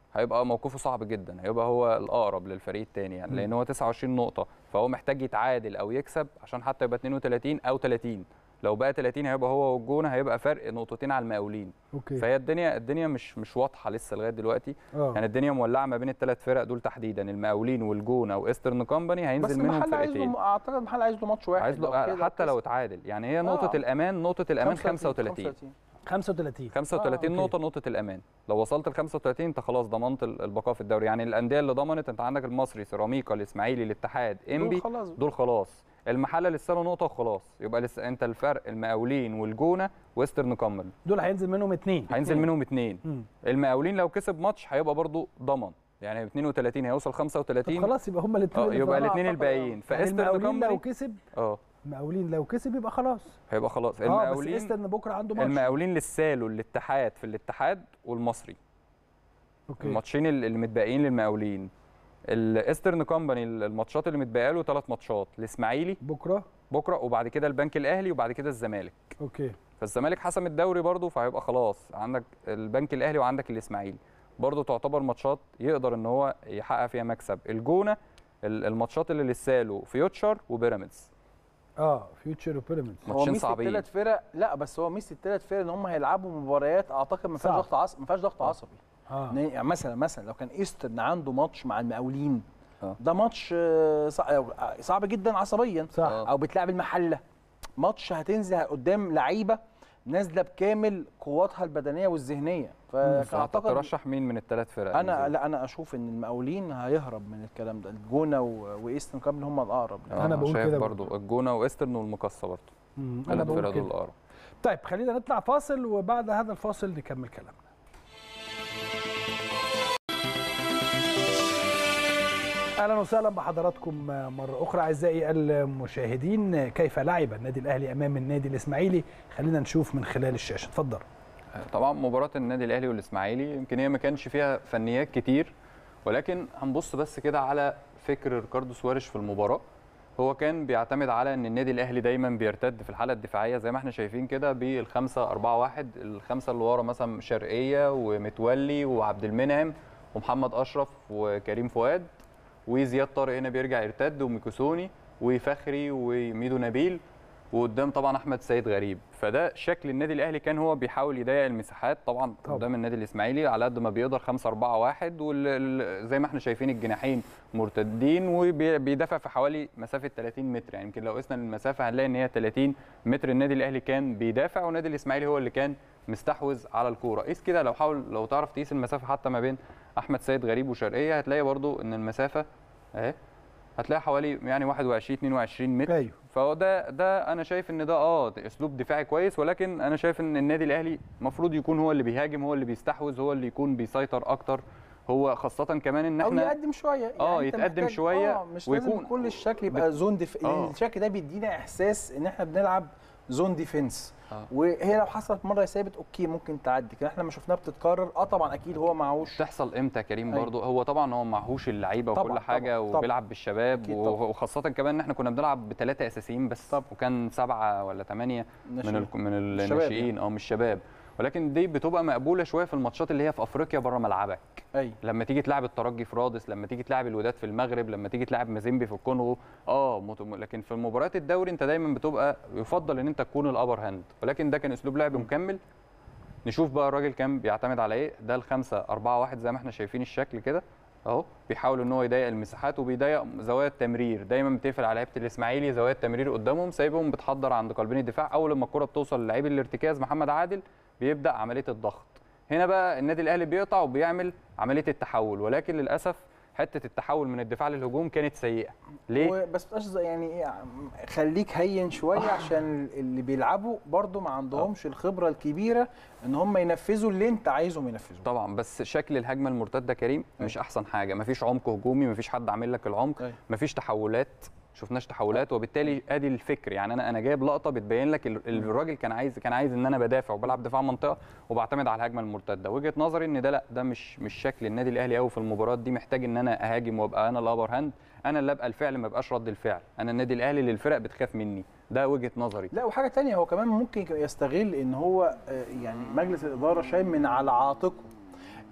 هيبقى موقفه صعب جدا هيبقى هو الاقرب للفريق الثاني يعني لان هو 29 نقطه فهو محتاج يتعادل او يكسب عشان حتى يبقى 32 او 30 لو بقى 30 هيبقى هو والجونه هيبقى فرق نقطتين على المقاولين اوكي فهي الدنيا الدنيا مش مش واضحه لسه لغايه دلوقتي اه يعني الدنيا مولعه ما بين الثلاث فرق دول تحديدا المقاولين والجونه وايسترن كومباني بس هينزل منهم المحل عايز فرقتين له اعتقد المحل عايز له ماتش واحد عايز لو له كده حتى لو كسب. اتعادل يعني هي نقطه آه. الامان نقطه الامان 35 35 35 آه، نقطة نقطة الأمان، لو وصلت ل 35 أنت خلاص ضمنت ال- البقاء في الدوري، يعني الأندية اللي ضمنت أنت عندك المصري، سيراميكا، الإسماعيلي، الاتحاد، إنبي خلاص دول خلاص، المحلة لسه له نقطة وخلاص، يبقى لسه أنت الفرق المقاولين والجونة ويسترن كومباني، دول هينزل منهم اثنين هينزل منهم اثنين، مم. المقاولين لو كسب ماتش هيبقى برضو ضمن، يعني 32 هيوصل طب 35 خلاص يبقى هم الاثنين اه يبقى الاثنين أعتقد الباقيين، يعني فايسترن المقاولين لو كومباني كسب اه المقاولين لو كسب يبقى خلاص هيبقى خلاص اه بس المقاولين ايسترن بكره عنده ماتش المقاولين لسه له الاتحاد في الاتحاد والمصري اوكي الماتشين ال- اللي متبقيين للمقاولين الايسترن كومباني الماتشات اللي متبقيه له ثلاث ماتشات الاسماعيلي بكره بكره وبعد كده البنك الاهلي وبعد كده الزمالك اوكي فالزمالك حسم الدوري برضه فهيبقى خلاص عندك البنك الاهلي وعندك الاسماعيلي برضه تعتبر ماتشات يقدر ان هو يحقق فيها مكسب الجونه ال- الماتشات اللي لسه له فيوتشر وبيراميدز اه فيوتشر وبيراميدز هو ماتشين ميزه صعبين. الثلاث فرق لا بس هو ميزه الثلاث فرق ان هم هيلعبوا مباريات اعتقد ما فيهاش صعب. ضغط عصبي ما فيهاش ضغط عصبي اه يعني مثلا مثلا لو كان ايسترن عنده ماتش مع المقاولين آه. ده ماتش آه، صع- صعب جدا عصبيا صح آه. او بتلعب المحله ماتش هتنزل قدام لعيبه نازله بكامل قواتها البدنيه والذهنيه فاعتقد ترشح مين من الثلاث فرق انا اللي لا انا اشوف ان المقاولين هيهرب من الكلام ده الجونه و- وايسترن كابل هم الاقرب آه، أنا بقول شايف كده برضه الجونه وايسترن والمقصه برضه مم، انا الثلاث بقول فرق دول كده الاقرب طيب خلينا نطلع فاصل وبعد هذا الفاصل نكمل كلامنا اهلا وسهلا بحضراتكم مره اخرى اعزائي المشاهدين كيف لعب النادي الاهلي امام النادي الاسماعيلي خلينا نشوف من خلال الشاشه اتفضل طبعا مباراة النادي الأهلي والإسماعيلي يمكن هي ما كانش فيها فنيات كتير ولكن هنبص بس كده على فكر ريكاردو سواريش في المباراة هو كان بيعتمد على ان النادي الاهلي دايما بيرتد في الحاله الدفاعيه زي ما احنا شايفين كده بالخمسة أربعة واحد الخمسه اللي ورا مثلا شرقيه ومتولي وعبد المنعم ومحمد اشرف وكريم فؤاد وزياد طارق هنا بيرجع يرتد وميكوسوني وفخري وميدو نبيل وقدام طبعا احمد سيد غريب فده شكل النادي الاهلي كان هو بيحاول يضيق المساحات طبعا طبعاً. قدام النادي الاسماعيلي على قد ما بيقدر 5 4 1 وزي ما احنا شايفين الجناحين مرتدين وبيدافع في حوالي مسافه 30 متر يعني يمكن لو قسنا المسافه هنلاقي ان هي 30 متر النادي الاهلي كان بيدافع والنادي الاسماعيلي هو اللي كان مستحوذ على الكوره قيس كده لو حاول لو تعرف تقيس المسافه حتى ما بين احمد سيد غريب وشرقيه هتلاقي برضو ان المسافه اهي هتلاقي حوالي يعني 21 22 متر ايوه فهو ده ده انا شايف ان ده اه ده اسلوب دفاعي كويس ولكن انا شايف ان النادي الاهلي المفروض يكون هو اللي بيهاجم هو اللي بيستحوذ هو اللي يكون بيسيطر اكتر هو خاصه كمان ان او احنا يتقدم شويه آه، أنت يتقدم محتاج- شوية آه مش لازم ويكون- كل الشكل يبقى زون ديف... آه. الشكل ده بيدينا احساس ان احنا بنلعب زون ديفنس آه. وهي لو حصلت مره ثابت اوكي ممكن تعدي كده احنا لما شفناها بتتكرر اه طبعا اكيد هو معهوش تحصل امتى يا كريم أيوة. برضو هو طبعا هو معهوش اللعيبه طبعاً، وكل حاجه طبعاً، طبعاً. وبيلعب بالشباب أكيد و- طبعاً. وخاصه كمان ان احنا كنا بنلعب بثلاثه اساسيين بس طبعاً. وكان سبعه ولا ثمانيه من ال... من الشباب الناشئين اه من الشباب ولكن دي بتبقى مقبوله شويه في الماتشات اللي هي في افريقيا بره ملعبك ايوه لما تيجي تلعب الترجي في رادس لما تيجي تلعب الوداد في المغرب لما تيجي تلعب مازيمبي في الكونغو اه مت- لكن في مباريات الدوري انت دايما بتبقى يفضل ان انت تكون الابر هاند ولكن ده كان اسلوب لعب مكمل نشوف بقى الراجل كان بيعتمد على ايه ده الخمسة أربعة واحد زي ما احنا شايفين الشكل كده اهو بيحاول ان هو يضيق المساحات وبيضيق زوايا التمرير دايما بتقفل على لعيبه الاسماعيلي زوايا التمرير قدامهم سايبهم بتحضر عند قلبين الدفاع اول ما الكره بتوصل للعيب الارتكاز محمد عادل بيبدا عمليه الضغط هنا بقى النادي الاهلي بيقطع وبيعمل عمليه التحول ولكن للاسف حته التحول من الدفاع للهجوم كانت سيئه ليه بس بقاش زي- يعني ايه خليك هين شويه عشان اللي بيلعبوا برضو ما عندهمش الخبره الكبيره ان هم ينفذوا اللي انت عايزهم ينفذوه طبعا بس شكل الهجمه المرتده كريم مش احسن حاجه مفيش عمق هجومي مفيش حد عامل لك العمق أيوة. مفيش تحولات شفناش تحولات وبالتالي ادي الفكر يعني انا انا جايب لقطه بتبين لك ال- الراجل كان عايز كان عايز ان انا بدافع وبلعب دفاع منطقه وبعتمد على الهجمه المرتده وجهه نظري ان ده لا ده مش مش شكل النادي الاهلي قوي في المباريات دي محتاج ان انا اهاجم وابقى انا الابر هاند انا اللي ابقى الفعل ما يبقاش رد الفعل انا النادي الاهلي اللي الفرق بتخاف مني ده وجهه نظري لا وحاجه تانية هو كمان ممكن يستغل ان هو آه، يعني مجلس الاداره شايل من على عاتقه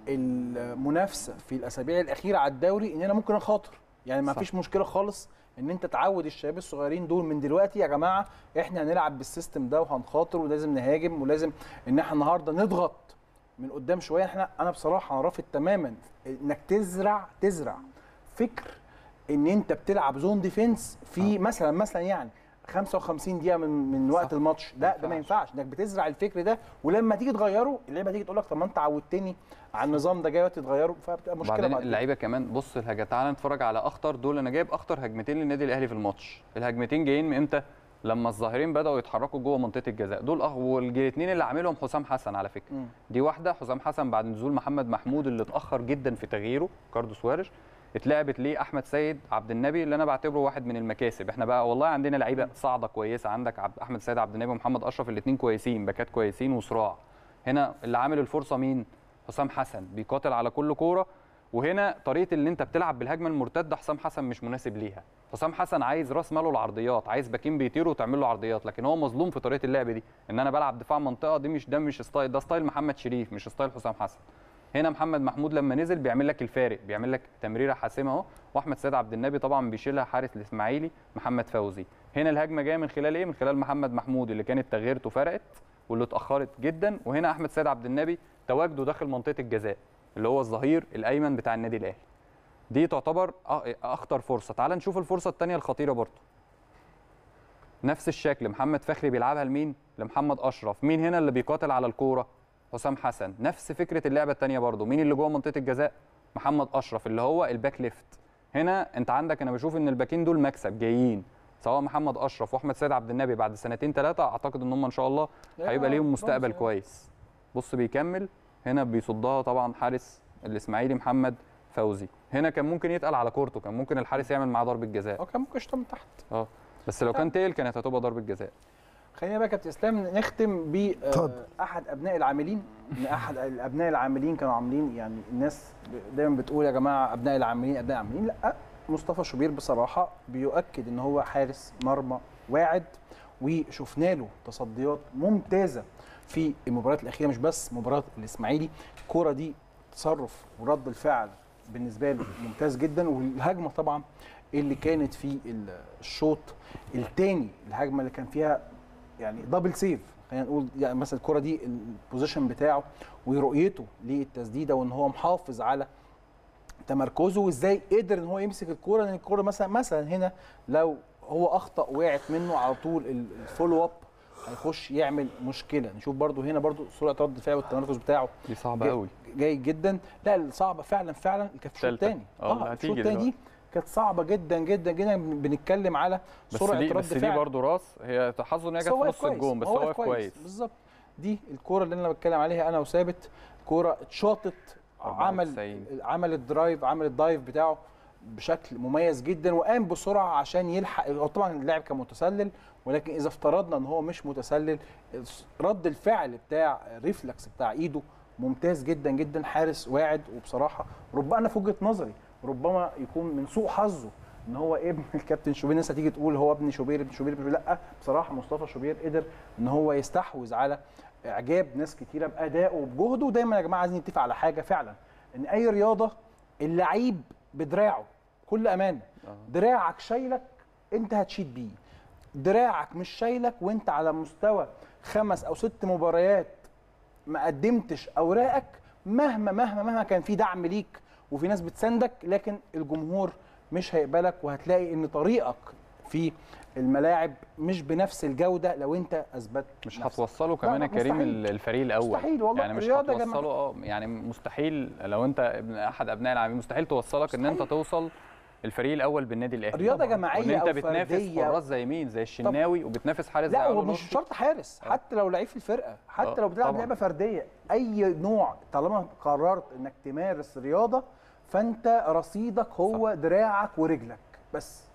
المنافسه في الاسابيع الاخيره على الدوري ان انا ممكن اخاطر يعني ما صح. فيش مشكله خالص ان انت تعود الشباب الصغيرين دول من دلوقتي يا جماعه احنا هنلعب بالسيستم ده وهنخاطر ولازم نهاجم ولازم ان احنا النهارده نضغط من قدام شويه احنا انا بصراحه أنا رافض تماما انك تزرع تزرع فكر ان انت بتلعب زون ديفنس في مثلا مثلا يعني 55 دقيقه من من وقت صح. الماتش لا ده ما ينفعش. ينفعش انك بتزرع الفكر ده ولما تيجي تغيره اللعيبه تيجي تقول لك طب ما انت عودتني على النظام ده جاي وقت تغيره فبتبقى مشكله وبعدين بعد كده. اللعيبه كمان بص الهجمه تعالى نتفرج على اخطر دول انا جايب اخطر هجمتين للنادي الاهلي في الماتش الهجمتين جايين من امتى لما الظاهرين بداوا يتحركوا جوه منطقه الجزاء دول أخ... والاثنين اللي عاملهم حسام حسن على فكره مم. دي واحده حسام حسن بعد نزول محمد محمود اللي اتاخر جدا في تغييره كاردو سوارش اتلعبت ليه احمد سيد عبد النبي اللي انا بعتبره واحد من المكاسب احنا بقى والله عندنا لعيبه صاعده كويسه عندك عبد احمد سيد عبد النبي ومحمد اشرف الاثنين كويسين باكات كويسين وصراع هنا اللي عامل الفرصه مين حسام حسن بيقاتل على كل كوره وهنا طريقه اللي انت بتلعب بالهجمه المرتده حسام حسن مش مناسب ليها حسام حسن عايز راس ماله العرضيات عايز باكين بيطيروا وتعمل له عرضيات لكن هو مظلوم في طريقه اللعب دي ان انا بلعب دفاع منطقه دي مش ده مش ستايل ده ستايل محمد شريف مش ستايل حسام حسن هنا محمد محمود لما نزل بيعمل لك الفارق بيعمل لك تمريره حاسمه اهو واحمد سيد عبد النبي طبعا بيشيلها حارس الاسماعيلي محمد فوزي هنا الهجمه جايه من خلال ايه من خلال محمد محمود اللي كانت تغييرته فرقت واللي اتاخرت جدا وهنا احمد سيد عبد النبي تواجده داخل منطقه الجزاء اللي هو الظهير الايمن بتاع النادي الاهلي دي تعتبر أ- اخطر فرصه تعال نشوف الفرصه الثانيه الخطيره برضه نفس الشكل محمد فخري بيلعبها لمين لمحمد اشرف مين هنا اللي بيقاتل على الكوره حسام حسن نفس فكره اللعبه الثانيه برضه مين اللي جوه منطقه الجزاء محمد اشرف اللي هو الباك ليفت هنا انت عندك انا بشوف ان الباكين دول مكسب جايين سواء محمد اشرف واحمد سيد عبد النبي بعد سنتين ثلاثه اعتقد ان هم ان شاء الله هيبقى ليهم مستقبل رمز. كويس بص بيكمل هنا بيصدها طبعا حارس الاسماعيلي محمد فوزي هنا كان ممكن يتقل على كورته كان ممكن الحارس يعمل معاه ضربه جزاء هو كان ممكن يشوطها من تحت اه بس لو كان تقل كانت هتبقى ضربه جزاء خلينا بقى يا كابتن اسلام نختم اتفضل. باحد ابناء العاملين ان احد الابناء العاملين كانوا عاملين يعني الناس دايما بتقول يا جماعه ابناء العاملين ابناء العاملين لا مصطفى شوبير بصراحه بيؤكد ان هو حارس مرمى واعد وشفنا له تصديات ممتازه في المباريات الاخيره مش بس مباراه الاسماعيلي الكوره دي تصرف ورد الفعل بالنسبه له ممتاز جدا والهجمه طبعا اللي كانت في الشوط الثاني الهجمه اللي كان فيها يعني دبل سيف خلينا نقول يعني مثلا الكره دي البوزيشن بتاعه ورؤيته للتسديده وان هو محافظ على تمركزه وازاي قدر ان هو يمسك الكوره لان الكوره مثلا مثلا هنا لو هو اخطا وقعت منه على طول ال- الفولو اب هيخش يعمل مشكله نشوف برضو هنا برضو سرعه رد الفعل والتمركز بتاعه دي صعبه جا- قوي جيد جدا لا الصعبه فعلا فعلا كانت في الشوط تالتة. الثاني اه، اللي الشوط هتيجي الثاني دي كانت صعبه جدا جدا جدا بنتكلم على بس سرعه دي رد بس دي فعل برضه راس هي حظه ان هي بس جت هو في واقف نص الجون بس هو واقف كويس بالظبط دي الكوره اللي انا بتكلم عليها انا وثابت كوره اتشاطت عمل 94. عمل الدرايف عمل الدايف بتاعه بشكل مميز جدا وقام بسرعه عشان يلحق هو طبعا اللاعب كان متسلل ولكن اذا افترضنا ان هو مش متسلل رد الفعل بتاع الريفلكس بتاع ايده ممتاز جدا جدا حارس واعد وبصراحه ربما انا في وجهه نظري ربما يكون من سوء حظه ان هو ابن الكابتن شوبير الناس هتيجي تقول هو ابن شوبير ابن شوبير, ابن شوبير. لا بصراحه مصطفى شوبير قدر ان هو يستحوذ على اعجاب ناس كتيره بادائه وبجهده ودايما يا جماعه عايزين نتفق على حاجه فعلا ان اي رياضه اللعيب بدراعه كل امانه دراعك شايلك انت هتشيد بيه دراعك مش شايلك وانت على مستوى خمس او ست مباريات ما قدمتش اوراقك مهما مهما مهما كان في دعم ليك وفي ناس بتساندك لكن الجمهور مش هيقبلك وهتلاقي ان طريقك في الملاعب مش بنفس الجوده لو انت اثبت مش نفسك. هتوصله كمان لا، يا كريم مستحيل. الفريق الاول مستحيل والله. يعني مش رياضة يا جماعة. هتوصله اه يعني مستحيل لو انت ابن احد ابناء العاملين مستحيل توصلك ان انت مستحيل. توصل الفريق الاول بالنادي الاهلي رياضة طبعاً. جماعية وان انت أو بتنافس فردية. حراس زي مين زي الشناوي وبتنافس حارس زي لا هو علي مش لطفي. شرط حارس آه. حتى لو لعيب في الفرقه حتى آه، لو بتلعب طبعاً. لعبه فرديه اي نوع طالما قررت انك تمارس رياضه فانت رصيدك هو دراعك ورجلك بس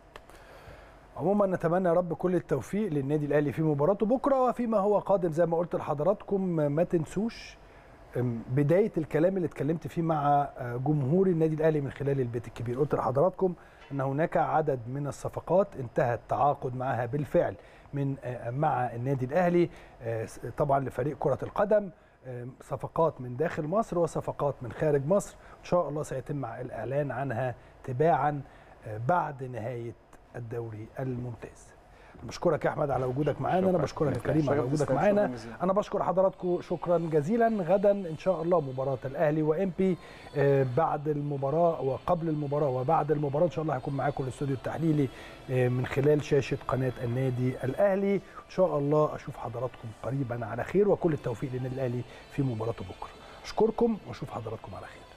عموما نتمنى يا رب كل التوفيق للنادي الاهلي في مباراته بكره وفيما هو قادم زي ما قلت لحضراتكم ما تنسوش أم، بدايه الكلام اللي اتكلمت فيه مع آه، جمهور النادي الاهلي من خلال البيت الكبير قلت لحضراتكم ان هناك عدد من الصفقات انتهى التعاقد معها بالفعل من آه، مع النادي الاهلي آه، س- طبعا لفريق كره القدم آه، صفقات من داخل مصر وصفقات من خارج مصر ان شاء الله سيتم الاعلان عنها تباعا آه، بعد نهايه الدوري الممتاز بشكرك يا احمد على وجودك معانا انا شكراً. بشكرك يا كريم على شكراً وجودك تسلم، معانا شكراً جزيلاً. انا بشكر حضراتكم شكرا جزيلا غدا ان شاء الله مباراه الاهلي وامبي آه، بعد المباراه وقبل المباراه وبعد المباراه ان شاء الله هيكون معاكم الاستوديو التحليلي آه، من خلال شاشه قناه النادي الاهلي ان شاء الله اشوف حضراتكم قريبا على خير وكل التوفيق للنادي الاهلي في مباراته بكره اشكركم واشوف حضراتكم على خير